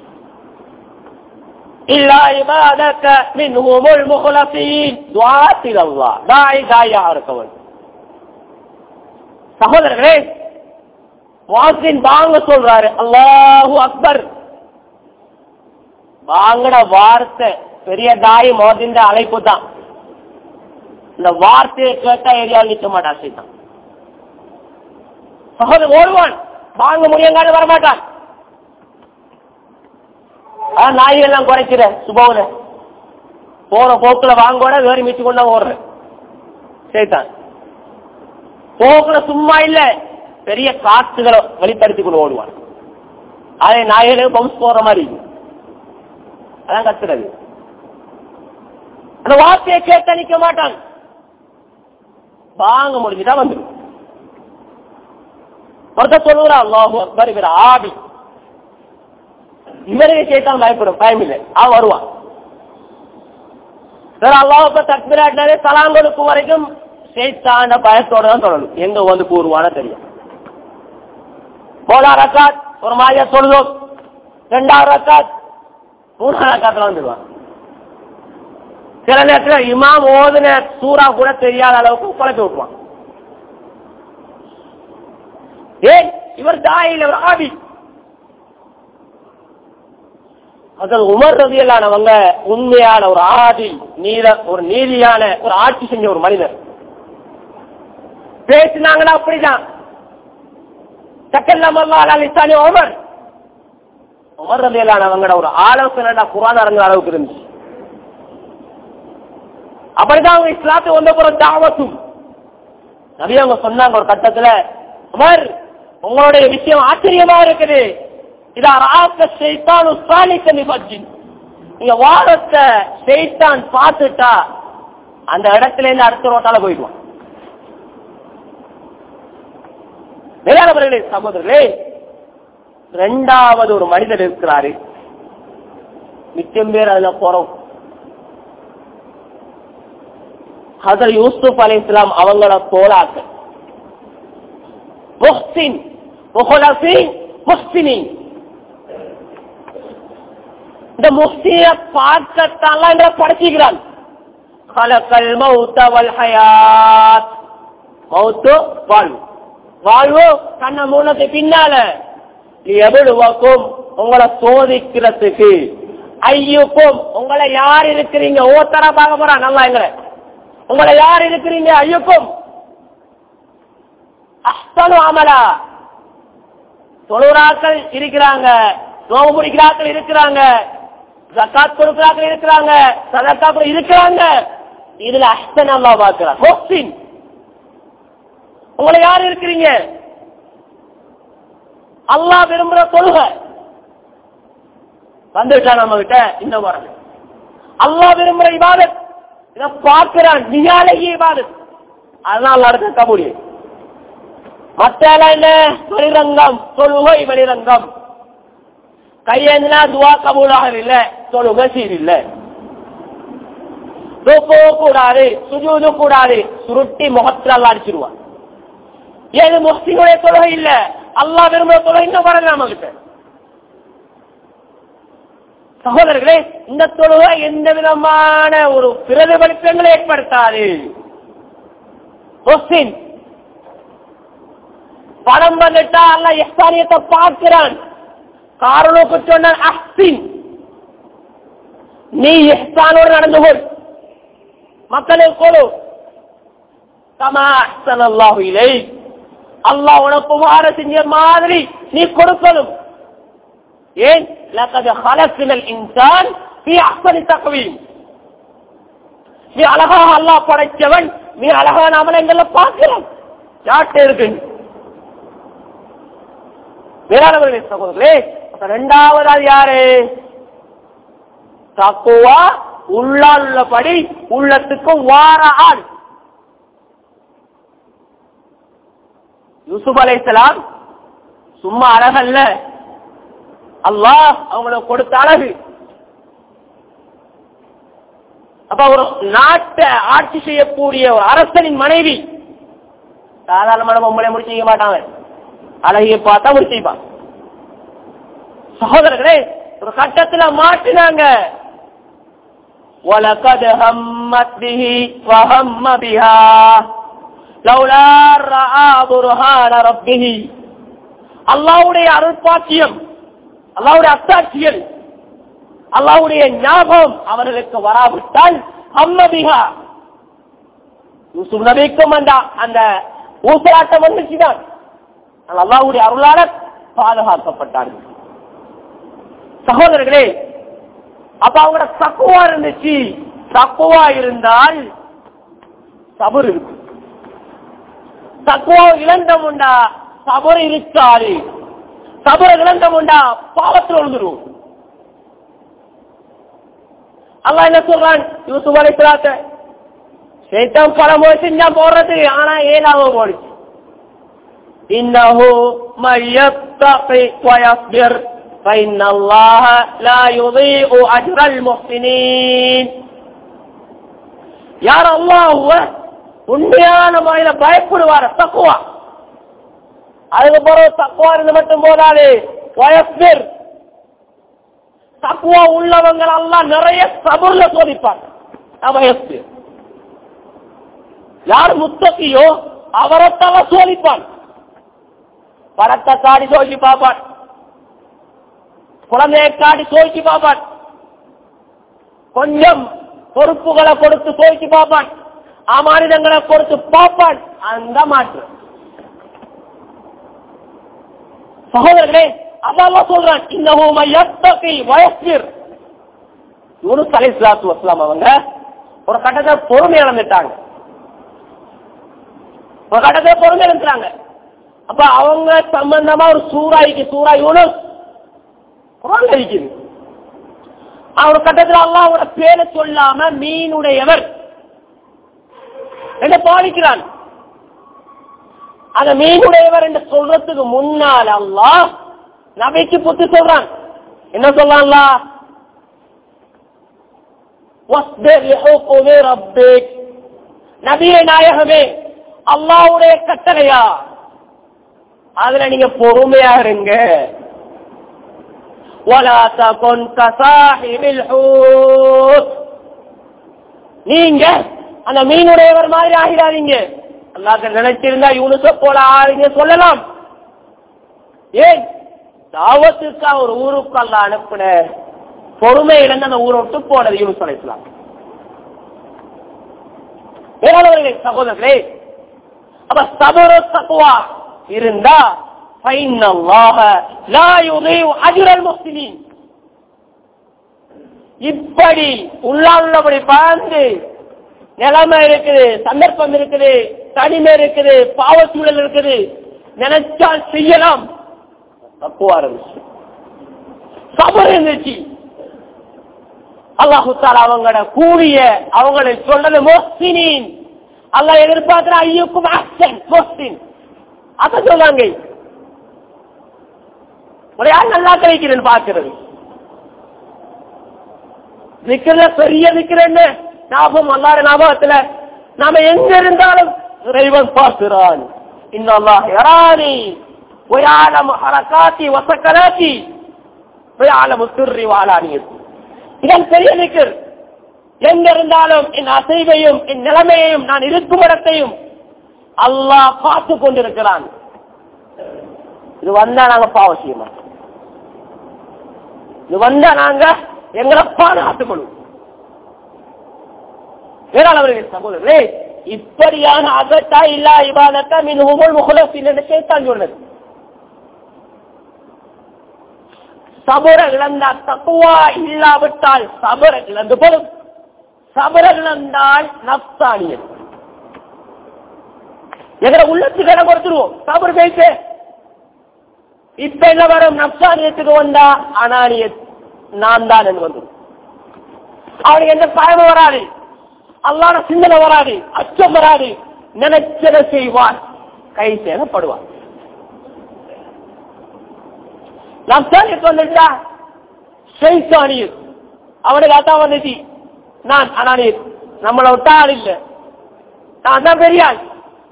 இல்லா இபாதக மின்ஹுமுல் முஹ்லஸீன் துஆத்தில் அல்லாஹ் தாய் தாயா இருக்கவன் சகோதரர்களே வாசின் வாங்க சொல்றாரு அல்லாஹு அக்பர் வாங்கட வார்த்தை பெரிய தாய் மோதிந்த அழைப்பு தான் இந்த வார்த்தையை கேட்டா ஏரியா நிக்க மாட்டான் சைத்தான் சகோதரன் ஓடுவான் வாங்க முடியுங்காது வரமாட்டான் ஆனா நாய் எல்லாம் குறைக்கிற சுபவுல போற போக்குல வாங்கோட வேறு மிச்சு கொண்டா ஓடுற சைத்தான் போக்குல சும்மா இல்ல பெரிய காத்துகளை வெளிப்படுத்தி கொண்டு ஓடுவான் அதே நாய்களுக்கு பவுன்ஸ் போற மாதிரி அதான் கத்துறது அந்த வார்த்தையை கேட்ட நிக்க மாட்டான் வாங்க முடிஞ்சுட்டா வந்துடும் ஒருத்தர் சொல்லுகிறார் அல்லாஹு அக்பர் இவர் ஆபி இவரையே கேட்டால் பயப்படும் பயம் இல்லை அவன் வருவான் அல்லாஹ் தக்பிராட்டினாலே சலாம் கொடுக்கும் வரைக்கும் சேத்தான பயத்தோட தான் சொல்லணும் எங்க வந்து கூறுவான தெரியும் போலா ரக்காத் ஒரு மாதிரியா சொல்லுதோம் ரெண்டாவது ரக்காத் மூணாவது ரக்காத்துல வந்துடுவான் சில நேரத்தில் இமாம் ஓதுன சூறா கூட தெரியாத அளவுக்கு குழப்பி விட்டுவான் ஏன் இவர் தாயில் இவர் ஆபி அதில் உமர் ரவியலானவங்க உண்மையான ஒரு ஆதி நீத ஒரு நீதியான ஒரு ஆட்சி செஞ்ச ஒரு மனிதர் பேசினாங்கன்னா அப்படிதான் சக்கல்லாமல்லாலி உமர் உமர் ரவியலானவங்களோட ஒரு ஆலோசனை குரான் அரங்க அளவுக்கு இருந்துச்சு அப்படிதான் அவங்க இஸ்லாத்து வந்த பிறகு தாவத்தும் நபி அவங்க சொன்னாங்க ஒரு கட்டத்துல உமர் உங்களுடைய விஷயம் ஆச்சரியமா இருக்குது இதா ராக்க செய்தான் உஸ்தானிக்க நிபஜி நீங்க வாரத்தை செய்தான் பார்த்துட்டா அந்த இடத்துல இருந்து அடுத்த ரோட்டால போயிடுவான் வேளாணவர்களே சகோதரர்களே ரெண்டாவது ஒரு மனிதர் இருக்கிறாரு மிச்சம் பேர் அதுல போறோம் ஹசர் யூசுப் அலி இஸ்லாம் அவங்களோட தோலாக்கள் முஹ்சின் முஹலசின் முஹ்சினின் இந்த முஹ்சிய பார்க்கத்தான் என்ற படிச்சுக்கிறான் கலக்கல் மௌத்த வல் ஹயாத் மௌத்து வாழ்வு வாழ்வு கண்ண மூலத்தை பின்னால எவ்வளவுக்கும் உங்களை சோதிக்கிறதுக்கு ஐயுக்கும் உங்களை யார் இருக்கிறீங்க ஓத்தரா பார்க்க போறான் நல்லா எங்களை உங்களை யார் இருக்கிறீங்க ஐயுக்கும் அஸ்தனு அமலா தொழுறாக்கள் இருக்கிறாங்க நோவு முடிக்கிறாக்கள் இருக்கிறாங்க ஜக்காத் கொடுக்கிறாக்கள் இருக்கிறாங்க சதக்காக்கள் இருக்கிறாங்க இதுல அஸ்தன் அல்லா பார்க்கிறார் ஹோஸ்டின் உங்களை யார் இருக்கிறீங்க அல்லாஹ் விரும்புற தொழுகை வந்துட்டா நம்ம கிட்ட இந்த வரம் அல்லாஹ் விரும்புற இபாதத் இத பார்க்கிறான் நியாலேயே இபாதத் அதனால நடத்த கபூடி மத்த என்ன வெளிரங்கம் தொழுகை வெளிரங்கம் கையேந்தினா துவா கபூலாக இல்ல தொழுகை சீர் இல்ல கூடாது சுஜூது கூடாது சுருட்டி முகத்தில் அல்ல அடிச்சிருவான் ஏது முஸ்லிமுடைய தொழுகை இல்ல அல்லா விரும்புற தொழுகை இன்னும் வரல நம்ம கிட்ட சகோதரர்களே இந்த தொழுகை எந்த விதமான ஒரு பிரதிபலிப்பங்களை ஏற்படுத்தாது முஸ்லிம் பணம் வந்துட்டா அல்ல எஸ்தானியத்தை பார்க்கிறான் காரணக்கு சொன்ன அஹ்சின் நீ எஹ்சானோடு நடந்து கொள் மக்களுக்கு கொடு கமா அஹ்சன் அல்லாஹு இலை அல்லாஹ் உனக்கு மாற செஞ்ச மாதிரி நீ கொடுக்கணும் ஏன் லக்கது ஹலசினல் இன்சான் நீ அஹ்சனி தகவீம் நீ அழகாக அல்லாஹ் படைச்சவன் நீ அழகான அமலங்களை பார்க்கிறான் யார்கிட்ட இருக்கு வேளாணவர்களே சகோதரர்களே ரெண்டாவது யாரு தக்குவா உள்ளால் உள்ளபடி உள்ளத்துக்கு வார ஆள் யூசுப் அலைசலாம் சும்மா அழகல்ல அல்லாஹ் அவங்களுக்கு கொடுத்த அழகு அப்ப ஒரு நாட்டை ஆட்சி செய்யக்கூடிய ஒரு அரசனின் மனைவி சாதாரணமான பொம்பளை முடிச்சு செய்ய மாட்டாங்க அழகிய பார்த்தா முடிச்சு செய்வான் சகோதரர்களே ஒரு கட்டத்துல மாட்டினாங்க وَلَقَدْ هَمَّتْ بِهِ وَهَمَّ بِهَا لَوْلَا رَأَى بُرْهَانَ رَبِّهِ அல்லாஹ்வுடைய அருட்பாட்சியம் அல்லாஹ்வுடைய அத்தாட்சியல் அல்லாஹ்வுடைய ஞாபகம் அவர்களுக்கு வராவிட்டால் அம்மபிகா யூசுப் நபிக்கும் அந்த அந்த ஊசலாட்டம் வந்துச்சுதான் ஆனால் அல்லாஹ்வுடைய அருளாளர் பாதுகாக்கப்பட்டார்கள் சகோதரர்களே அப்ப அவங்களோட தக்குவா இருந்துச்சு தக்குவா இருந்தால் சபர் இருக்கும் தக்குவா இழந்தமுண்டா சபர் இருக்காது சபர இழந்தமுண்டா பாவத்தில் விழுந்துரும் அல்லாஹ் என்ன சொல்றான் யூசுப் அலைஹிஸ்ஸலாத்தை சேத்தான் பலம் செஞ்சா போடுறது ஆனா ஏழாம போடுச்சு இன்னஹு மையத்தகி வயஸ்பிர் فإن الله لا يضيع أجر المحسنين யார் அல்லாஹ்வ உண்மையான முறையில பயப்படுவார் தக்குவா அதுக்கு பிறகு தக்குவா இருந்து மட்டும் போதாது வயஸ்பிர் தக்குவா உள்ளவங்க எல்லாம் நிறைய சபுர்ல சோதிப்பார் வயஸ்பிர் யார் முத்தகியோ அவரைத்தவ சோதிப்பான் படத்தை காடி சோதிச்சு பார்ப்பான் குழந்தையை காட்டி சோதிச்சு பார்ப்பான் கொஞ்சம் பொறுப்புகளை கொடுத்து சோதிச்சு பார்ப்பான் அமானிதங்களை கொடுத்து பார்ப்பான் அந்த மாற்று சகோதரர்களே அதான் சொல்றான் இந்த மையத்தகை வயசிர் யூனுஸ் அலை சலாத்து வஸ்லாம் அவங்க ஒரு கட்டத்தை பொறுமை இழந்துட்டாங்க ஒரு கட்டத்தை பொறுமை இழந்துட்டாங்க அப்ப அவங்க சம்பந்தமா ஒரு சூறாய்க்கு சூறா யூனுஸ் குரான் இருக்குது அவர் கட்டத்தில் அல்லாவோட பேரை சொல்லாம மீனுடையவர் என்று பாதிக்கிறான் அந்த மீனுடையவர் என்று சொல்றதுக்கு முன்னால் அல்லாஹ் நபிக்கு புத்தி சொல்றான் என்ன சொல்றான் அல்லாஹ் வஸ்பிர் லிஹுகுமி ரப்பிக். நபியே நாயகமே அல்லாவுடைய கட்டளையா அதுல நீங்க பொறுமையா இருங்க ولا تكن كصاحب الحوت நீங்க அந்த மீனுடையவர் மாதிரி ஆகிடாதீங்க அல்லாஹ் நினைச்சிருந்தா யூனுச போல ஆளுங்க சொல்லலாம் ஏன் தாவத்துக்கா ஒரு ஊருக்கு அல்ல அனுப்புன பொறுமை இழந்து அந்த ஊரை விட்டு போனது யூனுஸ் அலைக்கலாம் வேறாளர்களே சகோதரர்களே அப்ப சபர தக்குவா இருந்தா فإن الله لا يضيع أجر المحسنين இப்படி உள்ளாஉள்ளபடி பார்ந்து நிலைமை இருக்குது சந்தர்ப்பம் இருக்குது தனிமை இருக்குது பாவச்சூழல் இருக்குது நினைச்சால் செய்யலாம் தப்புவா இருந்துச்சு சபர் இருந்துச்சு அல்லாஹு தாலா அவங்களோட கூடிய அவங்களை சொல்றது மோஸ்தினின் அல்லாஹ் எதிர்பார்க்கிற ஐயோக்கும் ஆக்சன் மோஸ்தின் அத சொன்னாங்க ஒரு யார் நல்லா கிடைக்கிறேன்னு பார்க்கிறது நிக்கிற பெரிய நிக்கிறேன்னு ஞாபகம் அல்லாத ஞாபகத்துல நாம எங்க இருந்தாலும் இறைவன் பார்க்கிறான் இன்னல்லாஹ் யரானி ويعلم حركاتي وسكناتي ويعلم سري وعلانيتي இதன் பெரிய நிக்கர் எங்க இருந்தாலும் என் அசைவையும் என் நிலைமையையும் நான் இருக்கும் இடத்தையும் அல்லாஹ் பார்த்து கொண்டிருக்கிறான் இது வந்தா நாங்க பாவம் செய்ய மாட்டோம் இது வந்தா நாங்க எங்களை பாதுகாத்துக் கொள்வோம் வேறாளவர்களே சகோதரர்களே இப்படியான அகத்தா இல்லா இபாதத்தா மின் உமல் முகலசின் என்று கேட்டான் சொன்னது சபர இழந்த தக்குவா இல்லாவிட்டால் சபர இழந்து போதும் சபர இழந்தால் நப்தானியல் எங்களை உள்ளத்துக்கு இடம் கொடுத்துருவோம் சபர் பேசு இப்ப என்ன வரும் நப்சானியத்துக்கு வந்தா அனானிய நான் தான் என்று வந்து அவனுக்கு எந்த பயமும் வராது அல்லாத சிந்தனை வராது அச்சம் வராது நினைச்சதை செய்வான் கை சேதப்படுவான் நப்சானியத்து வந்துட்டா ஷைத்தானியத் அவனுக்கு அதான் வந்துச்சு நான் அனானியத் நம்மளை விட்டா ஆள் இல்லை நான் தான் பெரிய ஆள்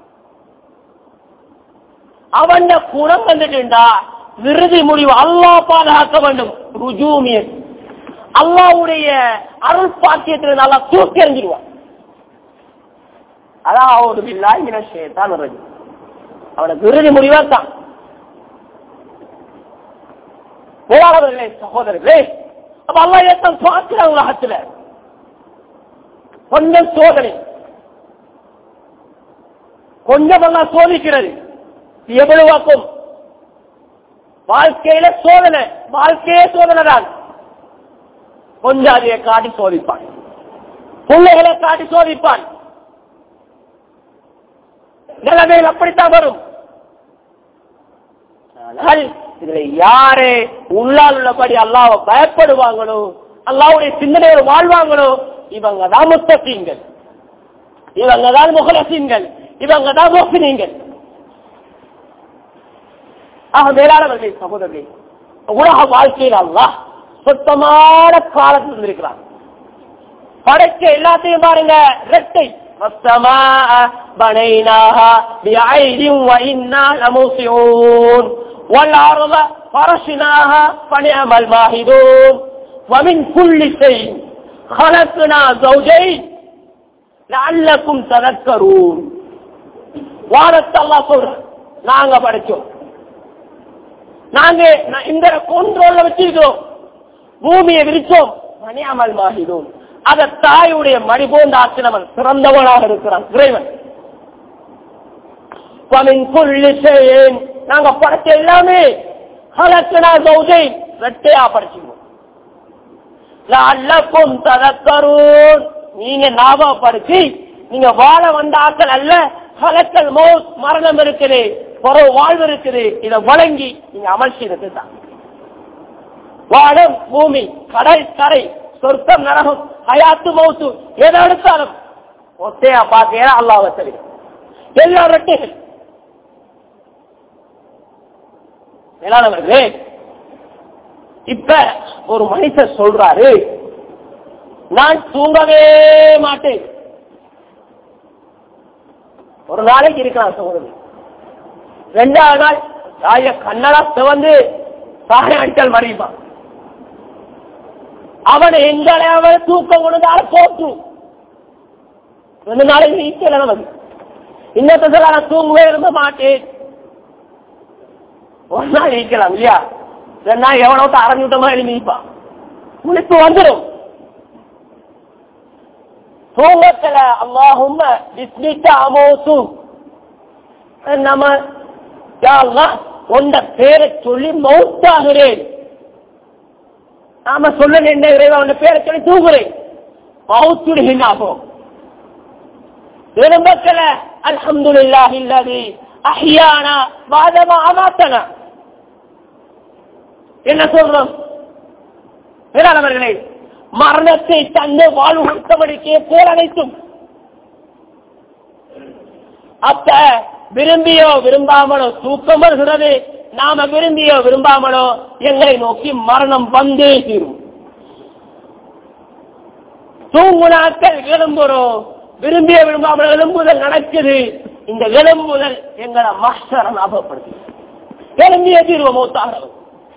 அவன் குணம் வந்துட்டுண்டா விருதி முடிவு அல்லாஹ் பாதுகாக்க வேண்டும் ருஜூமியன் அல்லாவுடைய அருள் பாக்கியத்தில் நல்லா தூக்கி எறிஞ்சிருவான் அதான் அவரு பில்லாய் மினஷேதான் வருது அவன விருதி முடிவா தான் போராடவர்களே சகோதரர்களே அப்ப அல்லா ஏத்தான் பார்க்கிறான் உலகத்துல கொஞ்சம் சோதனை கொஞ்சம் எல்லாம் சோதிக்கிறது எவ்வளவாக்கும் வாழ்க்கையில சோதனை வாழ்க்கையே சோதனை தான் கொஞ்சம் அதைய காட்டி சோதிப்பான் பிள்ளைகளை காட்டி சோதிப்பான் நிலைமையில் அப்படித்தான் வரும் ஆனால் இதுல யாரு உள்ளால் உள்ளபடி அல்லாவை பயப்படுவாங்களோ அல்லாவுடைய சிந்தனையோடு வாழ்வாங்களோ இவங்க தான் முத்தீங்கள் இவங்க தான் முகலசீன்கள் இவங்க தான் மோசினீங்கள் ஆக மேலானவர்களே சகோதரர்களே உலக வாழ்க்கையில் அல்லாஹ் சுத்தமான காலத்தில் இருந்திருக்கிறான் படைக்க எல்லாத்தையும் பாருங்க ரெட்டை والسماء بنيناها بعيد وإنا لموسعون والأرض فرشناها فنعم الماهدون ومن كل شيء خلقنا زوجين لعلكم تذكرون வானத்தை அல்லாஹ் சொல்றான் நாங்க படைச்சோம் நாங்க இந்த கொன்றோல்ல வச்சிருக்கிறோம் பூமியை விரிச்சோம் மணியாமல் மாறிடும் அத தாயுடைய மணி போன்ற ஆக்கினவன் சிறந்தவனாக இருக்கிறான் இறைவன் நாங்க படைச்ச எல்லாமே கலக்கனா சௌதை ரெட்டையா படைச்சிருவோம் அல்லக்கும் ததக்கரும் நீங்க ஞாபகப்படுத்தி நீங்க வாழ வந்த ஆக்கள் அல்ல கலக்கல் மௌத் மரணம் இருக்குது பிறகு வாழ்வு இருக்குது இதை வழங்கி நீங்க அமல் செய்தது தான் வானம் பூமி கடல் கரை சொர்க்கம் நரகம் ஹயாத்து மௌத்து எதை எடுத்தாலும் ஒத்தையா பார்க்க அல்லாஹ் தெரியும் எல்லா ரெட்டைகள் மேலானவர்களே இப்ப ஒரு மனுஷர் சொல்றாரு நான் தூங்கவே மாட்டேன் ஒரு நாளைக்கு இருக்கலாம் சகோதரி ரெண்டாவது நாள் தாய கண்ணடா சிவந்து சாய அடித்தால் மறையுமா அவனை எங்களை அவன் தூக்கம் கொண்டால போட்டு ரெண்டு நாளைக்கு ஈச்சல நமக்கு இன்னத்த சொல்ல நான் தூங்கவே இருந்த மாட்டேன் ஒரு நாள் ஈக்கலாம் இல்லையா ரெண்டு நாள் எவனோட்ட அரைஞ்சு விட்டமா எழுதிப்பான் முழிப்பு வந்துடும் தூங்கத்துல அல்லாஹும் பிஸ்மிக்க அமோசு நம்ம உண்ட பேரை சொல்லி மௌத்தாகிறேன் நாம சொல்ல என்ன இறைவா உண்ட பேரை சொல்லி தூங்குறேன் மௌத்துடுகின்றாகும் திரும்பக்கல அல்ஹம்துலில்லாஹி இல்லதி அஹ்யானா வாதமா அமாத்தனா என்ன சொல்றோம் வேளாளர்களே மரணத்தை தந்து வாழ்வு கொடுத்தபடிக்கே போர் அனைத்தும் அப்ப விரும்பியோ விரும்பாமலோ தூக்கம் வருகிறது நாம விரும்பியோ விரும்பாமலோ எங்களை நோக்கி மரணம் வந்தே தீரும் தூங்குனாக்கள் எழும்புறோம் விரும்பிய விரும்பாமல் எழும்புதல் நடக்குது இந்த எழும்புதல் எங்களை மாஸ்டரை ஞாபகப்படுத்தி எழும்பிய தீர்வு மூத்தாகிறோம்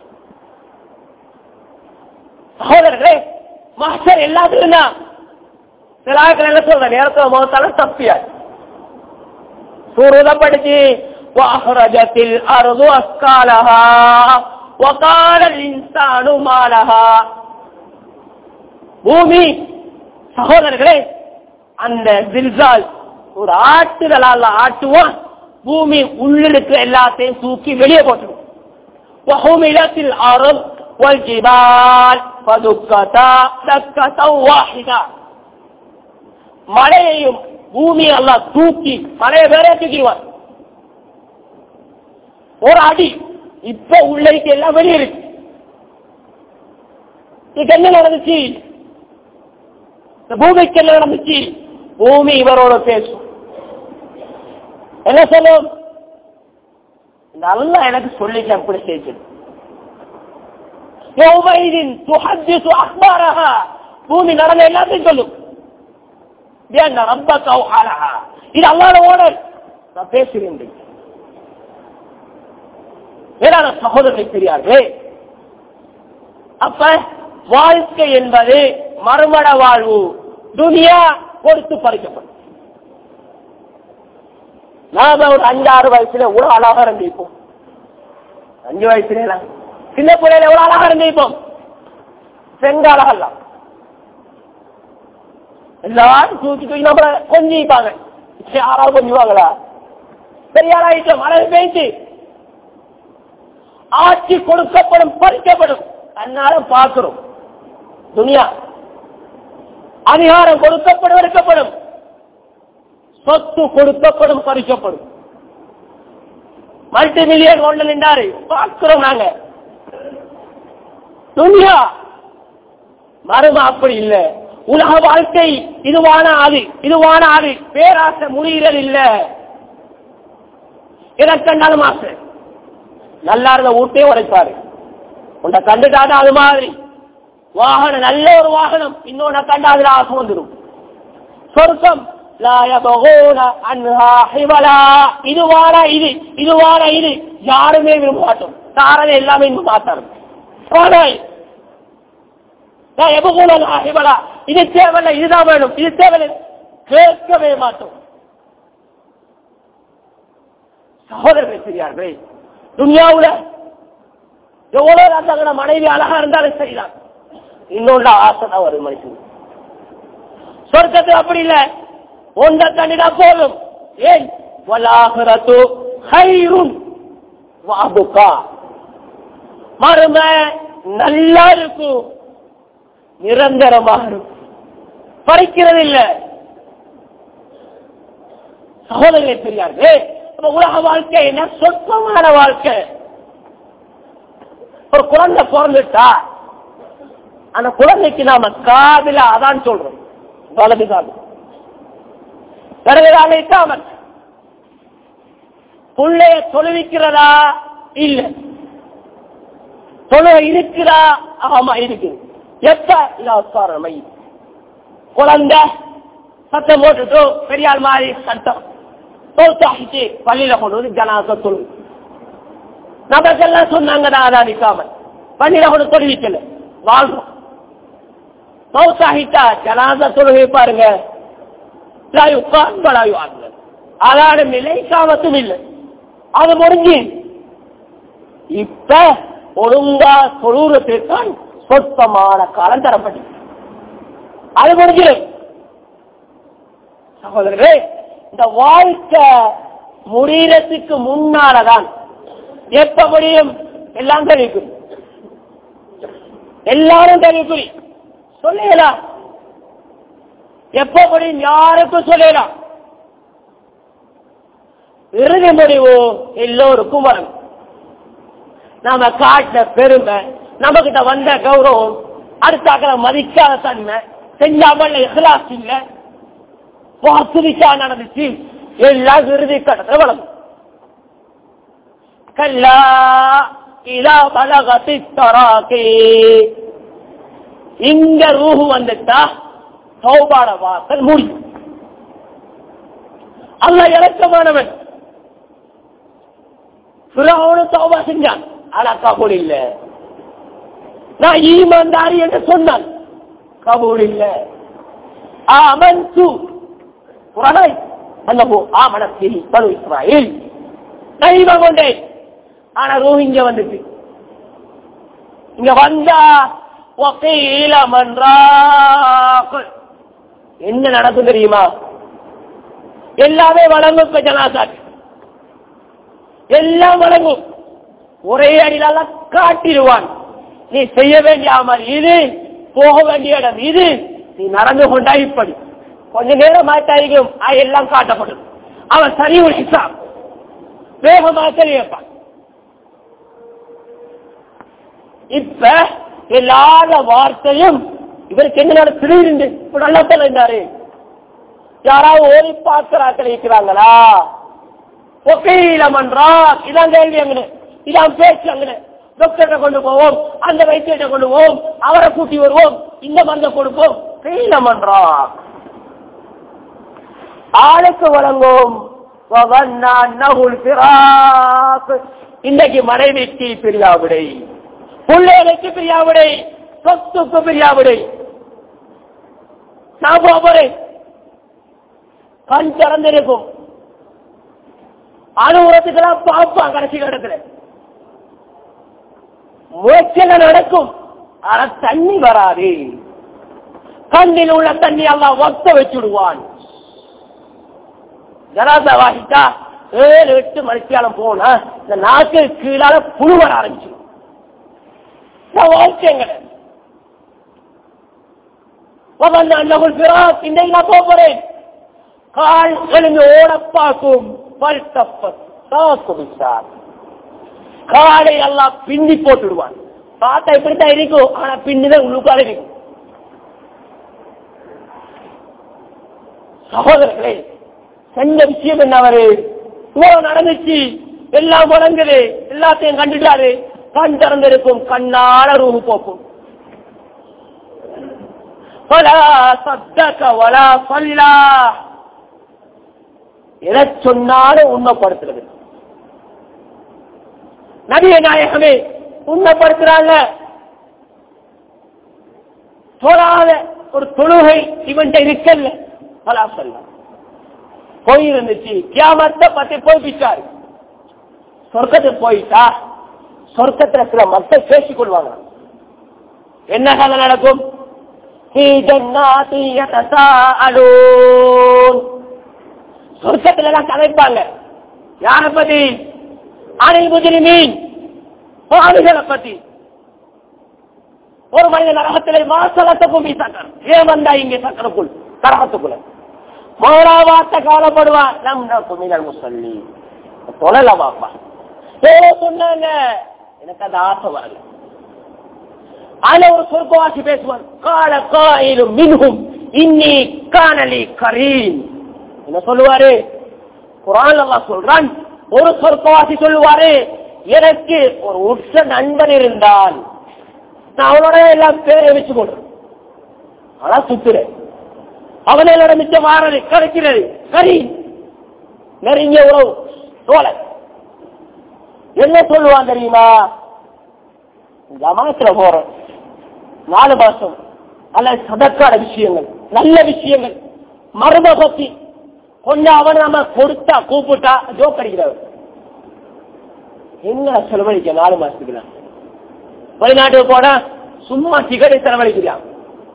சகோதரர்களே மாஸ்டர் எல்லாத்துக்கும் தான் சில ஆட்கள் என்ன சொல்ற நேரத்தில் முகத்தால தப்பியார் சூருதப்படுத்தி وأخرجت الأرض أثقالها وقال الإنسان ما لها பூமி சகோதரர்களே அந்த தில்சால் ஒரு ஆட்டுதலால் ஆட்டுவான் பூமி உள்ளிருக்கிற எல்லாத்தையும் தூக்கி வெளியே போட்டுடும் وحملت الأرض والجبال فدكتا دكة واحدة மலையையும் பூமி அல்லா தூக்கி மலையை வேற தூக்கிடுவார் ஒரு அடி இப்ப உள்ளைக்கு எல்லாம் வெளியிருக்கு இதுக்கு என்ன நடந்துச்சு இந்த பூமிக்கு என்ன நடந்துச்சு பூமி இவரோட பேசும் என்ன சொல்லும் இந்த அல்லா எனக்கு சொல்லிட்டு அப்படி செய்து பூமி நடந்த எல்லாத்தையும் சொல்லும் ரப்ப இது அல்லாத ஓடல் நான் பேசுகின்றேன் வேறான சகோதரரை பெரியார்களே அப்ப வாழ்க்கை என்பது மறுமட வாழ்வு துனியா கொடுத்து பறிக்கப்படும் நாம ஒரு அஞ்சாறு வயசுல எவ்வளவு அழகா இருந்திருப்போம் அஞ்சு வயசுல எல்லாம் சின்ன பிள்ளையில எவ்வளவு அழகா இருந்திருப்போம் செங்க அழகல்லாம் எல்லாரும் தூக்கி தூக்கி நம்மள கொஞ்சிப்பாங்க யாராவது கொஞ்சுவாங்களா பெரியாராயிட்டோம் மழை பெய்ஞ்சு ஆட்சி கொடுக்கப்படும் பறிக்கப்படும் அதனால பார்க்கிறோம் துனியா அதிகாரம் கொடுக்கப்படும் எடுக்கப்படும் சொத்து கொடுக்கப்படும் பறிக்கப்படும் மல்டி மில்லியன் ஒன்று நின்றாரு பார்க்கிறோம் நாங்க துனியா மரும அப்படி இல்ல உலக வாழ்க்கை இதுவான அது இதுவான அது பேராசை முடிகிறது இல்ல இதற்கண்டாலும் ஆசை நல்லா இருந்த ஊட்டே உடைப்பாரு உன்னை கண்டுட்டாதான் அது மாதிரி வாகனம் நல்ல ஒரு வாகனம் இன்னொன்னு கண்டா அதுல ஆசை வந்துடும் சொர்க்கம் இதுவான இது இதுவான இது யாருமே விரும்ப மாட்டோம் தாரதை எல்லாமே விரும்ப மாட்டாரு இது தேவையில்லை இதுதான் வேணும் இது தேவையில்லை கேட்கவே மாட்டோம் சகோதரர்கள் பெரியார்களே துனியாவுல எவ்வளவு அந்த மனைவி அழகா இருந்தாலும் சரிதான் இன்னொன்று ஆசைதான் வரும் மனுஷன் சொர்க்கத்தில் அப்படி இல்ல ஒன்ற தண்ணிடா போதும் ஏன் வலாகரத்து ஹைருன் வாபுகா மரும நல்லா இருக்கும் நிரந்தரமாக இருக்கும் பறிக்கிறது இல்ல சகோதரர்களே பெரியார்களே உலக வாழ்க்கை என்ன சொற்பமான வாழ்க்கை ஒரு குழந்தை பிறந்துட்டா அந்த குழந்தைக்கு நாம காதுல அதான் சொல்றோம் வலது காது இடதுகால இல்லாமல் புள்ளைய தொழுவிக்கிறதா இல்ல தொழுவ இருக்கிறா ஆமா இருக்குது எப்ப இலாசாரமை குழந்தை சத்தம் போட்டுட்டு பெரியாள் மாதிரி சட்டம் தோத்தாகிச்சு பள்ளியில கொண்டு வந்து ஜனாச தொழு நமக்கெல்லாம் சொன்னாங்க தான் நிக்காமல் பள்ளியில கொண்டு தொழுவிக்கல வாழ்றோம் மௌசாகிட்டா ஜனாத தொழுகை பாருங்க அதான நிலை காமத்தும் இல்லை அது முடிஞ்சு இப்ப ஒழுங்கா தொழுறதுதான் சொற்பமான காலம் தரப்பட்டு அது முடிஞ்சிடும் சகோதரர்களே இந்த வாழ்க்கை முடியறதுக்கு முன்னாலதான் எப்ப முடியும் எல்லாம் தெரிவிக்கும் எல்லாரும் தெரிவிக்குறி சொல்லலாம் எப்ப முடியும் யாருக்கும் சொல்லலாம் இறுதி முடிவு எல்லோருக்கும் வரும் நாம காட்டின பெருமை நம்ம கிட்ட வந்த கௌரவம் அடுத்தாக்களை மதிக்காத தன்மை செஞ்சாமல் இஹ்லாஸ் இல்ல வாசுரிச்சா நடந்துச்சு எல்லாம் இறுதி கட்டத்தில் வளரும் கல்லா இதா பலகத்தி தராக்கே இங்க ரூஹு வந்துட்டா சௌபாட வாசல் முடியும் அல்ல இறக்கமானவன் பிறவனு சௌபா செஞ்சான் ஆனா கபூல் இல்ல நான் ஈமான்தாரி என்று சொன்னான் கபூல் இல்ல ஆமன் சு குரானை அந்த ஆமனத்தில் பனு இஸ்ராயில் நான் ஈமான் கொண்டேன் ஆனா ரூ இங்க வந்துச்சு இங்க வந்தா وقيل من راق என்ன நடக்கும் தெரியுமா எல்லாமே வழங்கும் இப்ப ஜனாசாக்கு எல்லாம் வழங்கும் ஒரே அடியில காட்டிடுவான் நீ செய்ய வேண்டிய அமல் இது போக வேண்டிய இடம் இது நீ நடந்து கொண்டா இப்படி கொஞ்ச நேரம் மாட்டாரிக்கும் எல்லாம் காட்டப்படும் அவன் சரி ஒரு ஹிசாப் வேகமாக தெரியப்பான் இப்ப எல்லார வார்த்தையும் இவருக்கு என்ன திடீர்னு இப்ப நல்லா சொல்லிருந்தாரு யாராவது ஓடி பார்க்கிறாக்கள் இருக்கிறாங்களா ஒக்கையில மன்றா இதான் கேள்வி அங்கே இதான் பேச்சு அங்கே டாக்டர்கிட்ட கொண்டு போவோம் அந்த வைத்தியத்தை கொண்டு போவோம் அவரை கூட்டி வருவோம் இந்த மருந்தை கொடுப்போம் கையில மன்றா ஆளுக்கு வழங்கும் இன்றைக்கு மனைவிக்கு பிரியாவிடை பிள்ளைகளுக்கு பிரியாவிடை சொத்துக்கு பிரியாவிடை நான் போறேன் கண் திறந்திருக்கும் அனுபவத்துக்கெல்லாம் பார்ப்பான் கடைசி இடத்துல முயற்சிகள் நடக்கும் ஆனா தண்ணி வராது கண்ணில் உள்ள தண்ணி எல்லாம் வத்த வச்சுடுவான் ஜனாதா வாசிட்டா ஏழு எட்டு மணிக்காலம் போனா இந்த நாக்கு கீழால புழு வர ஆரம்பிச்சு வாழ்க்கைங்க இன்றைக்கு நான் போறேன் கால் எழுந்து ஓட பார்க்கும் காலை எல்லாம் பின்னி போட்டுடுவான் பார்த்தா இப்படித்தான் இருக்கும் ஆனா பின்னிதான் உள்ளுக்கால இருக்கும் சகோதரர்களே செஞ்ச விஷயம் என்ன அவரு இவ்வளவு நடந்துச்சு எல்லாம் முடங்குது எல்லாத்தையும் கண்டுட்டாரு கண் திறந்திருக்கும் கண்ணால ரூபு போக்கும் எதை சொன்னாலும் உண்மைப்படுத்துறது நபிய நாயகமே உண்மைப்படுத்துறாங்க தொழாத ஒரு தொழுகை இவன் இருக்கல்ல பலா சொல்ல போய் இருந்துச்சு கியாமத்தை பத்தி போய்பிச்சாரு சொர்க்கத்துக்கு போயிட்டா சொர்க்கத்துல சில மக்கள் பேசிக் கொள்வாங்க என்ன கதை நடக்கும் சொர்க்கத்துல எல்லாம் கதைப்பாங்க யார பத்தி அணில் முதிரி மீன் பாவிகளை பத்தி ஒரு மனித நரகத்திலே மாசலத்துக்கும் சக்கரம் ஏன் வந்தா இங்கே சக்கரக்குள் நரகத்துக்குள்ள மோராவாத்த காலப்படுவான் நம் குமிழல் முசல்லி தொழல பாப்பா ஏ சொன்னாங்க எனக்கு அந்த ஆசை வரல அதுல ஒரு சொர்க்கவாசி பேசுவான் கால காயிலும் மின்ஹும் இன்னி காணலி கரீம் என்ன சொல்லுவாரு குரான் அல்லா சொல்றான் ஒரு சொர்க்கவாசி சொல்லுவாரு எனக்கு ஒரு உற்ற நண்பன் இருந்தால் நான் அவனோட எல்லாம் பேரை வச்சு கொள்றேன் ஆனா சுத்துறேன் அவனோட மிச்சம் மாறது கிடைக்கிறது சரி நெருங்கிய உறவு தோலை என்ன சொல்லுவான் தெரியுமா ஜமாத்துல போறேன் நாலு மாசம் அல்ல சதக்காட விஷயங்கள் நல்ல விஷயங்கள் மரும பத்தி கொஞ்சம் அவன் நம்ம கொடுத்தா கூப்பிட்டா ஜோக் அடிக்கிறவர் என்ன செலவழிக்க நாலு மாசத்துக்கு நான் வெளிநாட்டுக்கு போனா சும்மா சிகரை செலவழிக்கிறான்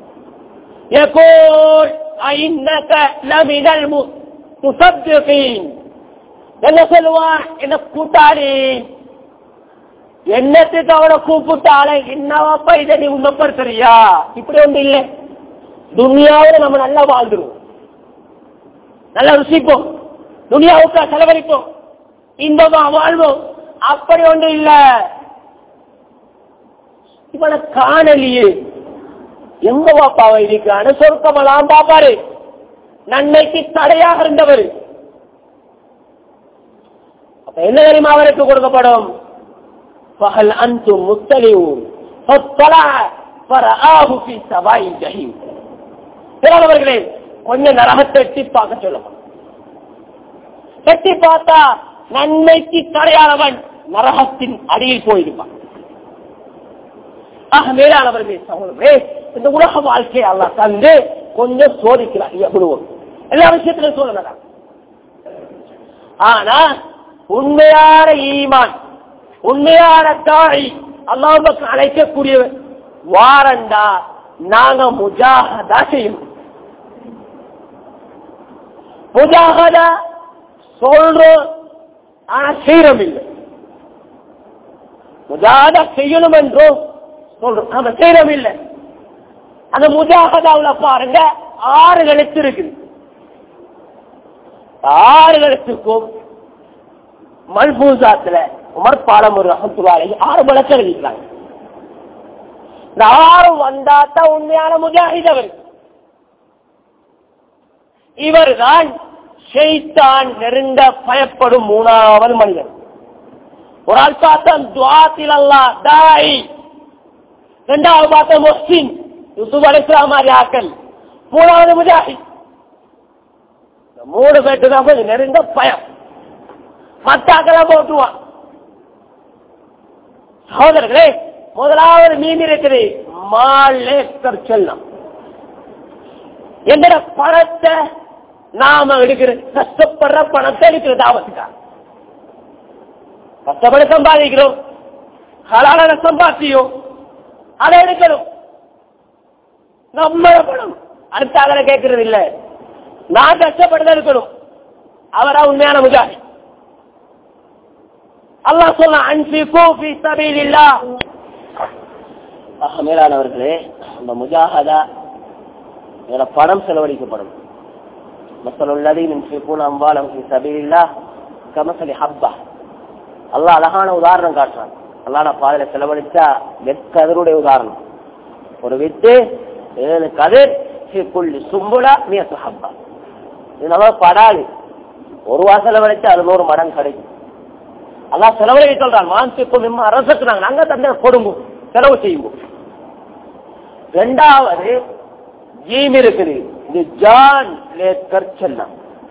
يقول أئنك لمن المصدقين என்ன சொல்லுவான் என்ன கூட்டாளி என்னத்துக்கு அவனை கூப்பிட்டாலே என்னவாப்பா இதை நீ உண்மைப்படுத்துறியா இப்படி ஒன்று இல்லை துனியாவில் நம்ம நல்லா வாழ்ந்துருவோம் நல்லா ருசிப்போம் துனியாவுக்கா செலவழிப்போம் இன்பமா வாழ்வோம் அப்படி ஒன்று இல்ல இவனை காணலியே எங்க பாப்பாவை இருக்கான சொர்க்கமெல்லாம் பாப்பாரு நன்மைக்கு தடையாக இருந்தவர் அப்ப என்ன தெரியுமா அவருக்கு கொடுக்கப்படும் பகல் அந்து முத்தலிவும் பிறவர்களே கொஞ்சம் நரகத்தை எட்டி பார்க்க சொல்லப்படும் எட்டி பார்த்தா நன்மைக்கு தடையானவன் நரகத்தின் அடியில் போயிருப்பான் ஆக மேலானவர்களே சகோதரே இந்த உலக வாழ்க்கையை அல்லா தந்து கொஞ்சம் சோதிக்கிறார் எவ்வளவு எல்லா விஷயத்திலும் சோதனை ஆனா உண்மையான ஈமான் உண்மையான தாய் அல்லாவுக்கு அழைக்கக்கூடியவர் வாரண்டா நாங்க முஜாகதா செய்யணும் முஜாகதா சொல்றோம் ஆனா செய்யறோம் இல்லை முஜாகதா செய்யணும் என்றும் சொல்றோம் நம்ம செய்யறோம் இல்லை அந்த முஜாகதாவுல பாருங்க ஆறு எழுத்து இருக்குது ஆறு எழுத்துக்கும் மல்பூசாத்துல உமர் பாலம் ஒரு ரகத்துவாலை ஆறு விளக்கம் எழுதிக்கிறாங்க யாரும் வந்தாத்தான் உண்மையான முஜாஹித் அவர் இவர்தான் ஷெய்தான் நெருங்க பயப்படும் மூணாவது மனிதர் ஒரு ஆள் பார்த்தா துவாத்தில் அல்லா தாய் இரண்டாவது பார்த்த முஸ்லிம் யூசுப் அலிஸ்லாம் மாதிரி ஆக்கள் மூணாவது முஜாஹித் இந்த மூணு பேட்டு தான் கொஞ்சம் நெருங்க பயம் மத்தாக்கெல்லாம் போட்டுவான் சகோதரர்களே முதலாவது மீன் இருக்குது மாலேக்கர் செல்லம் எங்கட பணத்தை நாம எடுக்கிற கஷ்டப்படுற பணத்தை எடுக்கிற தாவத்துக்கா கஷ்டப்பட சம்பாதிக்கிறோம் ஹலாலான சம்பாத்தியம் அதை எடுக்கணும் நம்ம பணம் அடுத்த அவரை கேட்கறது இல்ல நான் கஷ்டப்பட்டு இருக்கணும் அவரா உண்மையான முஜாஹித் அல்லாஹ் சொல்ல அன்பிகு ஃபீ சபீலில்லாஹ் ஆக மேலானவர்களே நம்ம முஜாஹதா இதுல பணம் செலவழிக்கப்படும் مثل الذين ينفقون اموالهم في سبيل الله كمثل حبه அல்லாஹ் அழகான உதாரணம் காட்டுறான் அல்லாஹ் பாதையில செலவழிச்சா வெட்கதருடைய உதாரணம் ஒரு வித்து ஏழு கதிர் புள்ளி சும்புலா மியத்து ஹப்பா இது நம்ம படாது ஒரு வா செலவழிச்சா அது நூறு மடங்கு கிடைக்கும் அல்லாஹ் செலவழிக்க சொல்றான் மான்சிக்கும் இம்மா அரசுக்கு நாங்க நாங்க தந்தை கொடுங்க செலவு செய்யுங்க ரெண்டாவது ஜீம் இருக்குது இது ஜான் லேக்கர் செல்லம்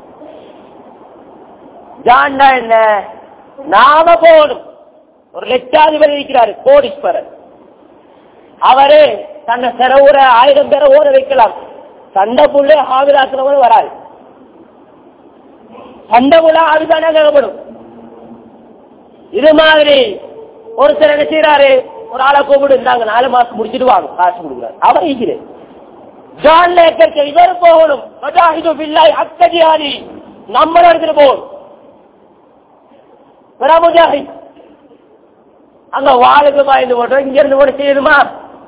ஜான்னா என்ன நாம போடும் ஒரு லட்சாதிபதி இருக்கிறாரு கோடீஸ்வரர் அவரு தன்னை செலவுற ஆயிரம் பேரை ஓட வைக்கலாம் சண்டை புள்ளே ஆவிதாக்குறவங்க வராது சண்டை புள்ள ஆவிதானா கேட்கப்படும் இது மாதிரி ஒருத்தர் என்ன செய்யறாரு ஒரு ஆளை கூப்பிடு இருந்தாங்க நாலு மாசம் முடிச்சிட்டு வாங்க காசு கொடுக்குறாரு அவர் ஈக்கிறேன் ஜான் லேக்கருக்கு இவர் போகணும் மஜாஹிது பில்லாய் அக்கஜியாரி நம்மள எடுத்துட்டு போகணும் வரா முஜாஹித் அங்க வாளுக்கு பாய்ந்து போட்டோம் இங்க இருந்து போட்டு செய்யணுமா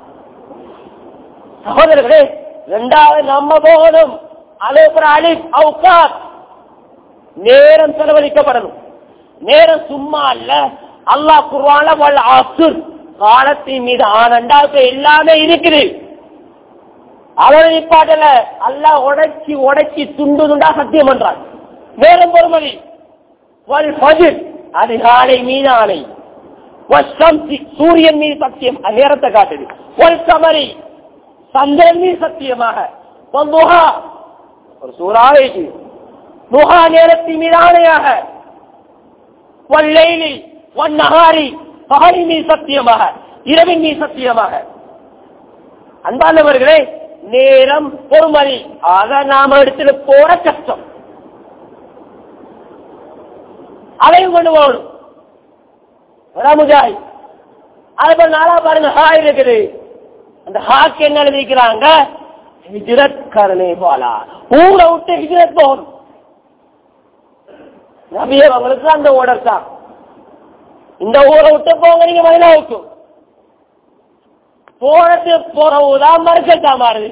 சகோதரர்களே ரெண்டாவது நம்ம போகணும் அதேபோல அலிப் அவுகாத் நேரம் செலவழிக்கப்படணும் நேரம் சும்மா அல்ல அல்லாஹ் குர்வான வல் அசுர் காலத்தின் மீது ஆனண்டாவுக்கு எல்லாமே இருக்குது அவரை நிப்பாட்டல அல்லாஹ் உடைச்சி உடைச்சி துண்டு துண்டா சத்தியம் பண்றான் நேரம் பொறுமதி வல் ஃபஜ்ர் அதிகாலை மீது ஆணை வஸ்ஸம்சி, சூரியன் மீது சத்தியம் அது நேரத்தை காட்டுது வல் கமரி சந்திரன் மீது சத்தியமாக வல்லுஹா, ஒரு சூறாவைக்கு முகா நேரத்தின் மீது ஆணையாக வல்லைலி வன்னஹாரி பகலின் மீது சத்தியமாக இரவின் மீது சத்தியமாக அன்பானவர்களே நேரம் பொறுமதி அதை நாம எடுத்துட்டு போற கஷ்டம் அதையும் கொண்டு போகணும் ரமுஜாய் அதுபோல் நாளா பாருங்க ஹா இருக்குது அந்த ஹாக்கு என்ன எழுதிக்கிறாங்க ஹிஜ்ரத் கருணை போலா ஊரை விட்டு ஹிஜ்ரத் போகணும் நபியே அவங்களுக்கு அந்த ஓடர் தான் இந்த ஊரை விட்டு போங்க நீங்க மதினாவுக்கு போனது போறவுதான் மறுக்கட்டா மாறுது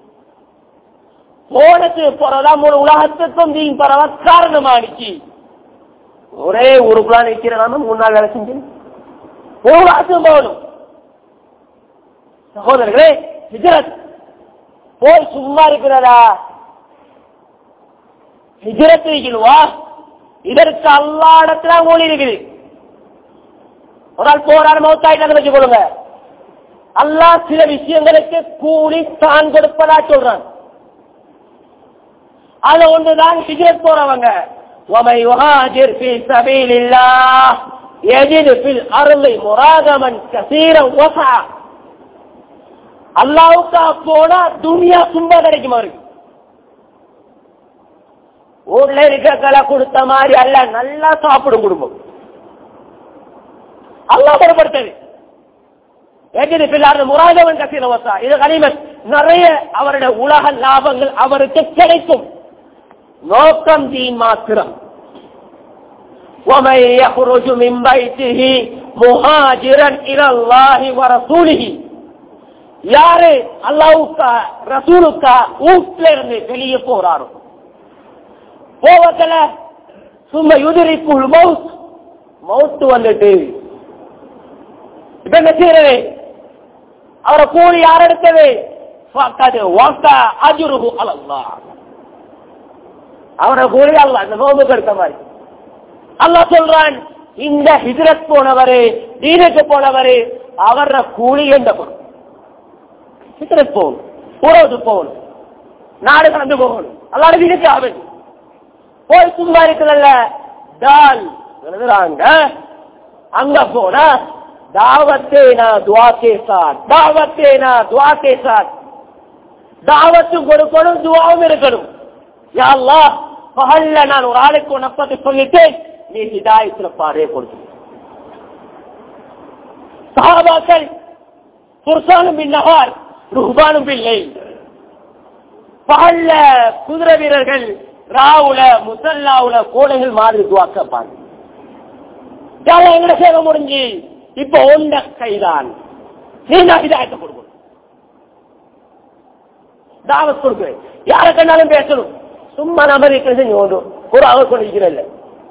போனது போறதா மூணு உலகத்துக்கும் தீன் பரவ காரணமானிச்சு ஒரே ஊருக்குள்ள நிக்கிற நாம மூணு நாள் வேலை செஞ்சு ஒரு உலகத்துக்கும் போகணும் சகோதரர்களே ஹிஜரத் போய் சும்மா இருக்கிறதா ஹிஜரத் இருக்கிறவா இதற்கு அல்லா இடத்துல ஓடி இருக்குது ஒரு ஆள் போராட மௌத்தாயிட்டாங்க வச்சுக்கொள்ளுங்க அல்லாஹ் சில விஷயங்களுக்கு கூலி தான் கொடுப்பதா சொல்றான் அது ஒன்றுதான் ஹிஜ்ரத் போறவங்க وَمَنْ يُهَاجِرْ فِي سَبِيلِ اللَّهِ يَجِدْ فِي الْأَرْضِ مُرَاغَمًا كَثِيرًا وَسَعًا அல்லாவுக்கா போனா துனியா சும்மா கிடைக்கும் அவருக்கு ஊர்ல இருக்கிற கொடுத்த மாதிரி அல்ல நல்லா சாப்பிடும் குடும்பம் அல்லாஹ் பொருட்படுத்தது ஏற்கனவே பிள்ளார் முராஜவன் கசின வசா இது கனிமன் நிறைய அவருடைய உலக லாபங்கள் அவருக்கு கிடைக்கும் நோக்கம் தீன் மாத்திரம் ومن يخرج من بيته مهاجرا الى الله ورسوله யாரு அல்லாவுக்கா ரசூலுக்கா வீட்டுல இருந்து வெளியே போறாரோ போவதில் சும்மா யுதிரிக்குள் மவுத் மவுத்து வந்துட்டு இப்ப என்ன செய்யறது அவரை கூலி யார் எடுத்தது ஃபக்கது வக்க அஜ்ருஹு அலல்லாஹ் அவரை கூலி அல்லாஹ் இந்த நோம்புக்கு எடுத்த மாதிரி அல்லாஹ் சொல்றான் இந்த ஹிஜ்ரத் போனவரு தீனுக்கு போனவரு அவர கூலி என்ற பொருள் ஹிஜ்ரத் போகணும் உறவு போகணும் நாடு கடந்து போகணும் அல்லாட வீட்டுக்கு அவன் போய் சும்மா இருக்குல்ல டால் எழுதுறாங்க அங்க போனா தாவத்தே நான் துவா கேசார் தாவத்தே நான் துவா கேசார் தாவத்தும் கொடுக்கணும் துவாவும் இருக்கணும் யா அல்லாஹ் பகல்ல நான் ஒரு ஆளுக்கு உனப்பத்தி சொல்லிட்டேன் நீ ஹிதாயத்துல பாரே கொடுத்து சஹாபாக்கள் புருஷானும் பின்னகார் ருஹ்பானும் பிள்ளை பகல்ல குதிரை வீரர்கள் ராவுல முசல்லாவுல கோடைகள் மாதிரி துவாக்கப்பாங்க எங்களை சேவை முடிஞ்சு இப்ப ஒண்ட கைதான் நீ தான் இதாயத்தை கொடுக்கணும் தாவத் கொடுக்குறேன் யார கண்டாலும் பேசணும் சும்மா நபர் செஞ்சு ஓடும் ஒரு அவர் கொண்டிருக்கிறல்ல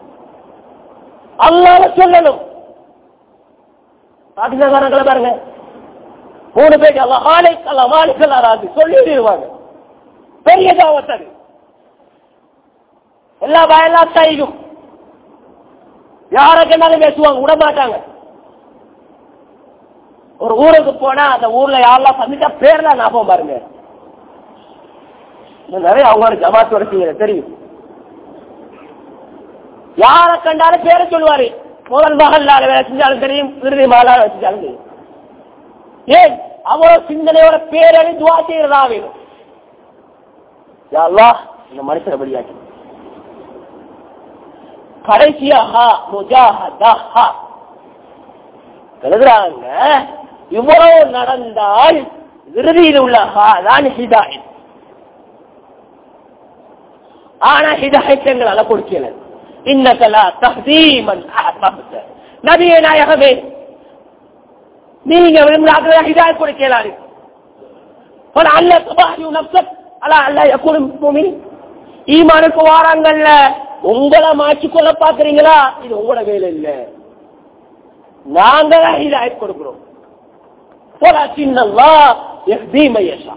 அல்லாத சொல்லணும் பாகிஸ்தான்காரங்களை பாருங்க மூணு பேர் அல்லா ஹாலிக் அல்லா மாலிக் அல்லா ராஜி சொல்லிடுவாங்க பெரிய தாவத் அது எல்லா பயெல்லாம் செய்யும் யார கண்டாலும் பேசுவாங்க விட மாட்டாங்க ஒரு ஊருக்கு போனா அந்த ஊர்ல யாரெல்லாம் சந்திச்சா பேர்ல ஞாபகம் பாருங்க இன்னும் நிறைய அவங்களோட ஜமாத்து வரைக்கும் தெரியும் யார கண்டாலும் பேரை சொல்லுவாரு முதல் மகளால வேலை செஞ்சாலும் தெரியும் இறுதி மகளால செஞ்சாலும் தெரியும் ஏன் அவ்வளவு சிந்தனையோட பேரணி துவா செய்யறதா வேணும் யா அல்லாஹ் இந்த மனுஷனை வெளியாக்கி கடைசியாக முஜாஹதா எழுதுறாங்க இவ்வளவு நடந்தால் இறுதியில் உள்ள தான் ஹிதாயத் ஆனா ஹிதாயத் எங்களால கொடுக்கல இன்னக்கலா தஹதீமன் நபிய நாயகமே நீங்க விரும்பினாக்க ஹிதாயத் கொடுக்கலாரு அல்ல தபாஹி நப்சத் அலா அல்ல யகுலும் முமின் ஈமானுக்கு வாராங்கல்ல உங்களை மாற்றிக்கொள்ள பாக்குறீங்களா இது உங்களோட வேலை இல்ல நாங்க தான் ஹிதாயத் கொடுக்கிறோம் ولكن الله يهدي من يشاء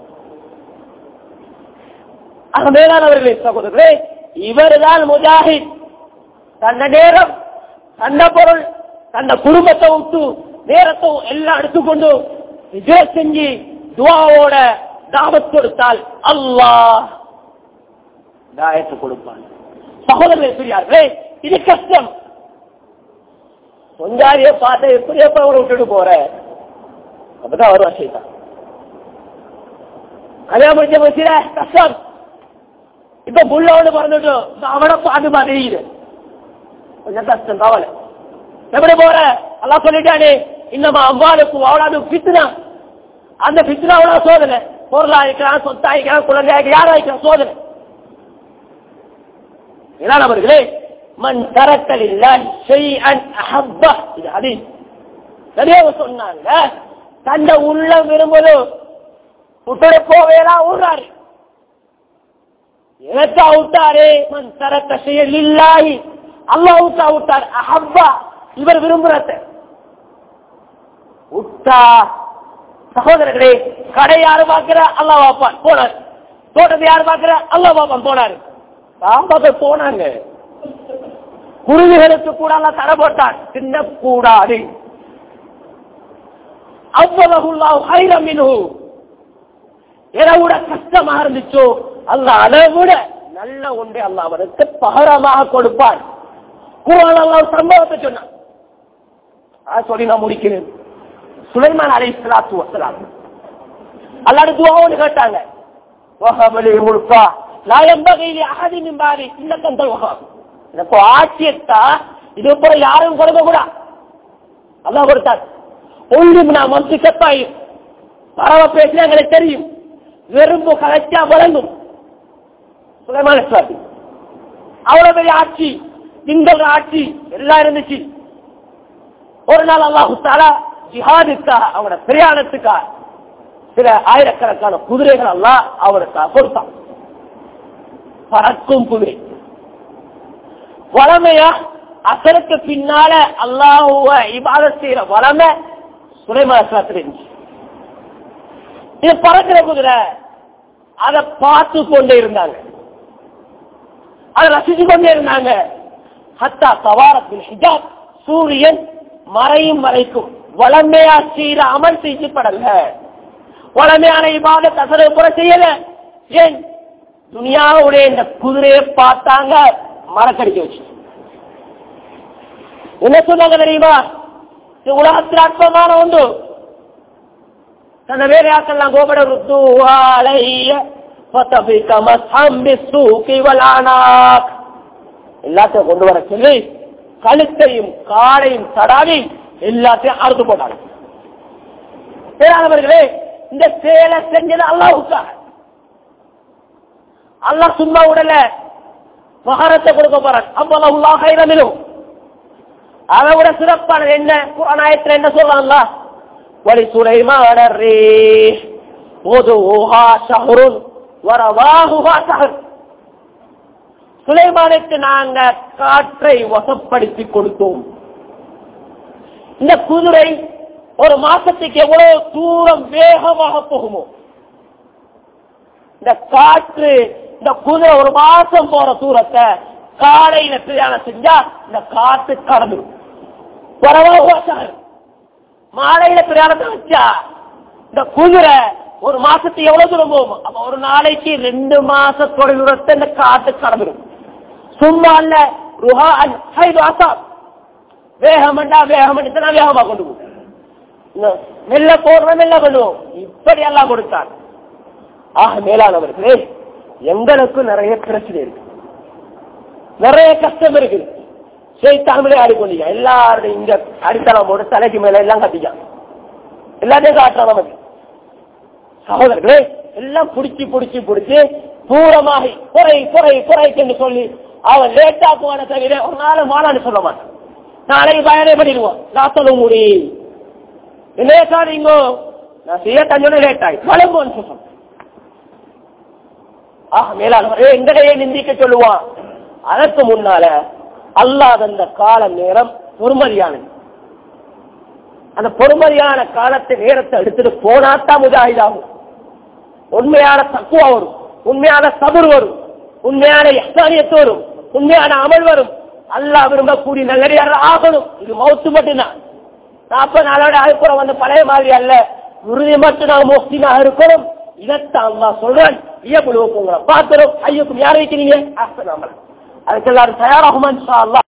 ஆக மேலானவர்களே சகோதரர்களே இவர்தான் முஜாஹித் தன்ன நேரம் தன்ன பொருள் தன்ன குடும்பத்தை விட்டு நேரத்தை எல்லாம் எடுத்துக்கொண்டு விஜய் செஞ்சு துவாவோட தாவத் கொடுத்தால் அல்லாஹ் தாயத்தை கொடுப்பான் சகோதரர்களே பெரியார்களே இது கஷ்டம் கொஞ்சாரிய பார்த்து எப்படி எப்ப அவரை விட்டுட்டு போற அப்பதான் வருவா சைத்தான் கல்யாணம் முடிஞ்ச போச்சுல கஷ்டம் இப்ப புள்ளோடு பிறந்துட்டோம் அவனை பார்த்து மாதிரி கொஞ்சம் கஷ்டம் கவலை எப்படி போற எல்லாம் சொல்லிட்டானே இன்னமா அவ்வாளுக்கு அவளாது பித்துனா அந்த பித்துனாவோட சோதனை பொருளாயிருக்கிறான் சொத்தாயிருக்கிறான் குழந்தையாக்க யாராயிருக்கிறான் சோதனை இதான் அவர்களே மண் தரக்கல் இல்ல செய் அன் அஹப்பா இது ஹதீஸ் சரியாக சொன்னாங்க தந்த உள்ளம் விரும்புது விட்டுட்டு போவேலாம் விடுறாரு எதற்கா விட்டாரு மண் தரக்க செயல் இல்லாய் அல்லாவுக்கா விட்டார் அஹப்பா இவர் விரும்புறத விட்டா சகோதரர்களே கடை யாரு பாக்குற அல்லா வாப்பான் போனார் தோட்டத்தை யாரு பாக்குற அல்லா வாப்பான் போனாரு ராம்பாபை போனாங்க குருவிகளுக்கு கூட அல்ல தடை போட்டான் தின்னக்கூடாது அவ்வளவு ஹைரமினு விட கஷ்டமா இருந்துச்சோ அல்ல அதை விட நல்ல ஒன்றே அல்ல அவருக்கு பகரமாக கொடுப்பார் குரான் அல்ல ஒரு சம்பவத்தை சொன்னான் அது சொல்லி நான் முடிக்கிறேன் சுலைமான் அலை சலாத்து வசலாம் அல்லாடு துவாவோன்னு கேட்டாங்க வஹபலி முழுக்கா நாயம்பகையிலே அகதி மிம்பாரி இந்த கந்தல் வகம் எனக்கு ஆட்சியத்தா இது போல யாரும் கொடுக்க கூட அல்லா கொடுத்தார் ஒன்றும் நான் மனசு செப்பாய் பரவ பேசினா எங்களுக்கு தெரியும் வெறும்பு கலைச்சா வழங்கும் சுலைமான சுவாமி அவ்வளவு பெரிய ஆட்சி திங்கள் ஆட்சி எல்லாம் இருந்துச்சு ஒரு நாள் அல்லாஹு தாலா ஜிஹாதுக்காக அவனோட பிரயாணத்துக்காக சில ஆயிரக்கணக்கான குதிரைகள் எல்லாம் அவனுக்காக கொடுத்தான் பறக்கும் குதிரை வளமையா அசருக்கு பின்னால அல்லாஹுவ இபாத செய்யற வளமை சுலைமாசத்துல இருந்துச்சு இது பறக்கிற குதிரை அதை பார்த்து கொண்டே இருந்தாங்க அதை ரசிச்சு கொண்டே இருந்தாங்க ஹத்தா சவாரத்தில் ஹிஜாப் சூரியன் மறையும் வரைக்கும் வளமையா செய்த அமல் செய்யப்படல வளமையான இபாத கசரை கூட செய்யல ஏன் துனியாவுடைய இந்த குதிரையை பார்த்தாங்க மரக்கடிக்க வச்சு என்ன சொன்னாங்க தெரியுமா இது உலகத்தில் அற்பமான ஒன்று தன்னை வேலையாக்கெல்லாம் கோபட ருத்து அலைய எல்லாத்தையும் கொண்டு வர சொல்லி கழுத்தையும் காலையும் தடாவி எல்லாத்தையும் அறுத்து போட்டாங்க பேரானவர்களே இந்த சேலை செஞ்சது அல்லாவுக்காக அல்லாஹ் சும்மா உடல மகாரத்தை கொடுக்க போறான் அப்பெல்லாம் உள்ளாக இடமிலும் அதை விட சிறப்பானது என்ன குரானாயத்தில் என்ன சொல்லலாம்ல வலி சுலைமான போது ஓஹா ஷஹருன் வரவாகுஹா ஷஹர் சுலைமானுக்கு நாங்க காற்றை வசப்படுத்தி கொடுத்தோம் இந்த குதிரை ஒரு மாசத்துக்கு எவ்வளவு தூரம் வேகமாக போகுமோ இந்த காற்று இந்த குதிரை ஒரு மாசம் போற தூரத்தை காலையில பிரயாணம் செஞ்சா இந்த காற்று கடந்துடும் மாலையில பிரயாணத்தை வச்சா இந்த குதிரை ஒரு மாசத்துக்கு எவ்வளவு தூரம் போகும் அப்ப ஒரு நாளைக்கு ரெண்டு மாசத்தோட தூரத்தை இந்த காற்று கடந்துடும் சும்மா அல்ல ருஹா அல் வேகமண்டா வேகமண்டா வேகமா கொண்டு போகும் மெல்ல போடுறோம் மெல்ல பண்ணுவோம் இப்படி எல்லாம் கொடுத்தார் ஆக மேலானவர்களே எங்களுக்கு நிறைய பிரச்சனை இருக்கு நிறைய கஷ்டம் இருக்குது செய்தாமலே ஆடிக்கொண்டீங்க எல்லாரும் இங்க அடித்தளம் போட்டு தலைக்கு மேல எல்லாம் கத்திக்கான் எல்லாத்தையும் காட்டுறான் நமக்கு சகோதரர்களே எல்லாம் புடிச்சு புடிச்சு புடிச்சு தூரமாகி குறை குறை குறைக்கு சொல்லி அவன் லேட்டாக்குவான தவிர ஒரு நாள் மாலான்னு சொல்ல மாட்டான் நாளைக்கு பயனே பண்ணிடுவான் நாத்தலும் முடி லேட்டாதீங்க நான் செய்ய தஞ்சோட லேட் ஆகி வளம்போன்னு சொல்றேன் ஆஹ் மேலானவரே எங்களையே நிந்திக்க சொல்லுவான் அதற்கு முன்னால அல்லாத அந்த கால நேரம் பொறுமதியானது அந்த பொறுமதியான காலத்தை நேரத்தை எடுத்துட்டு போனாத்தான் முஜாஹிதாகும் உண்மையான தக்குவா வரும் உண்மையான சபர் வரும் உண்மையான எஸ்தானியத்து வரும் உண்மையான அமல் வரும் அல்லா விரும்பக்கூடிய நல்லடியார் ஆகணும் இது மௌத்து மட்டும்தான் நாற்பது நாளோட அதுப்புறம் வந்து பழைய மாதிரி அல்ல உறுதி மட்டும் நான் முஸ்லிமாக இருக்கணும் இதைத்தான் அல்லா சொல்றேன் ஐயக்குழுவுக்கு உங்களை பார்க்கிறோம் ஐயக்கும் யார் வைக்கிறீங்க அதுக்கு எல்லாரும் தயாராகுமா அல்லா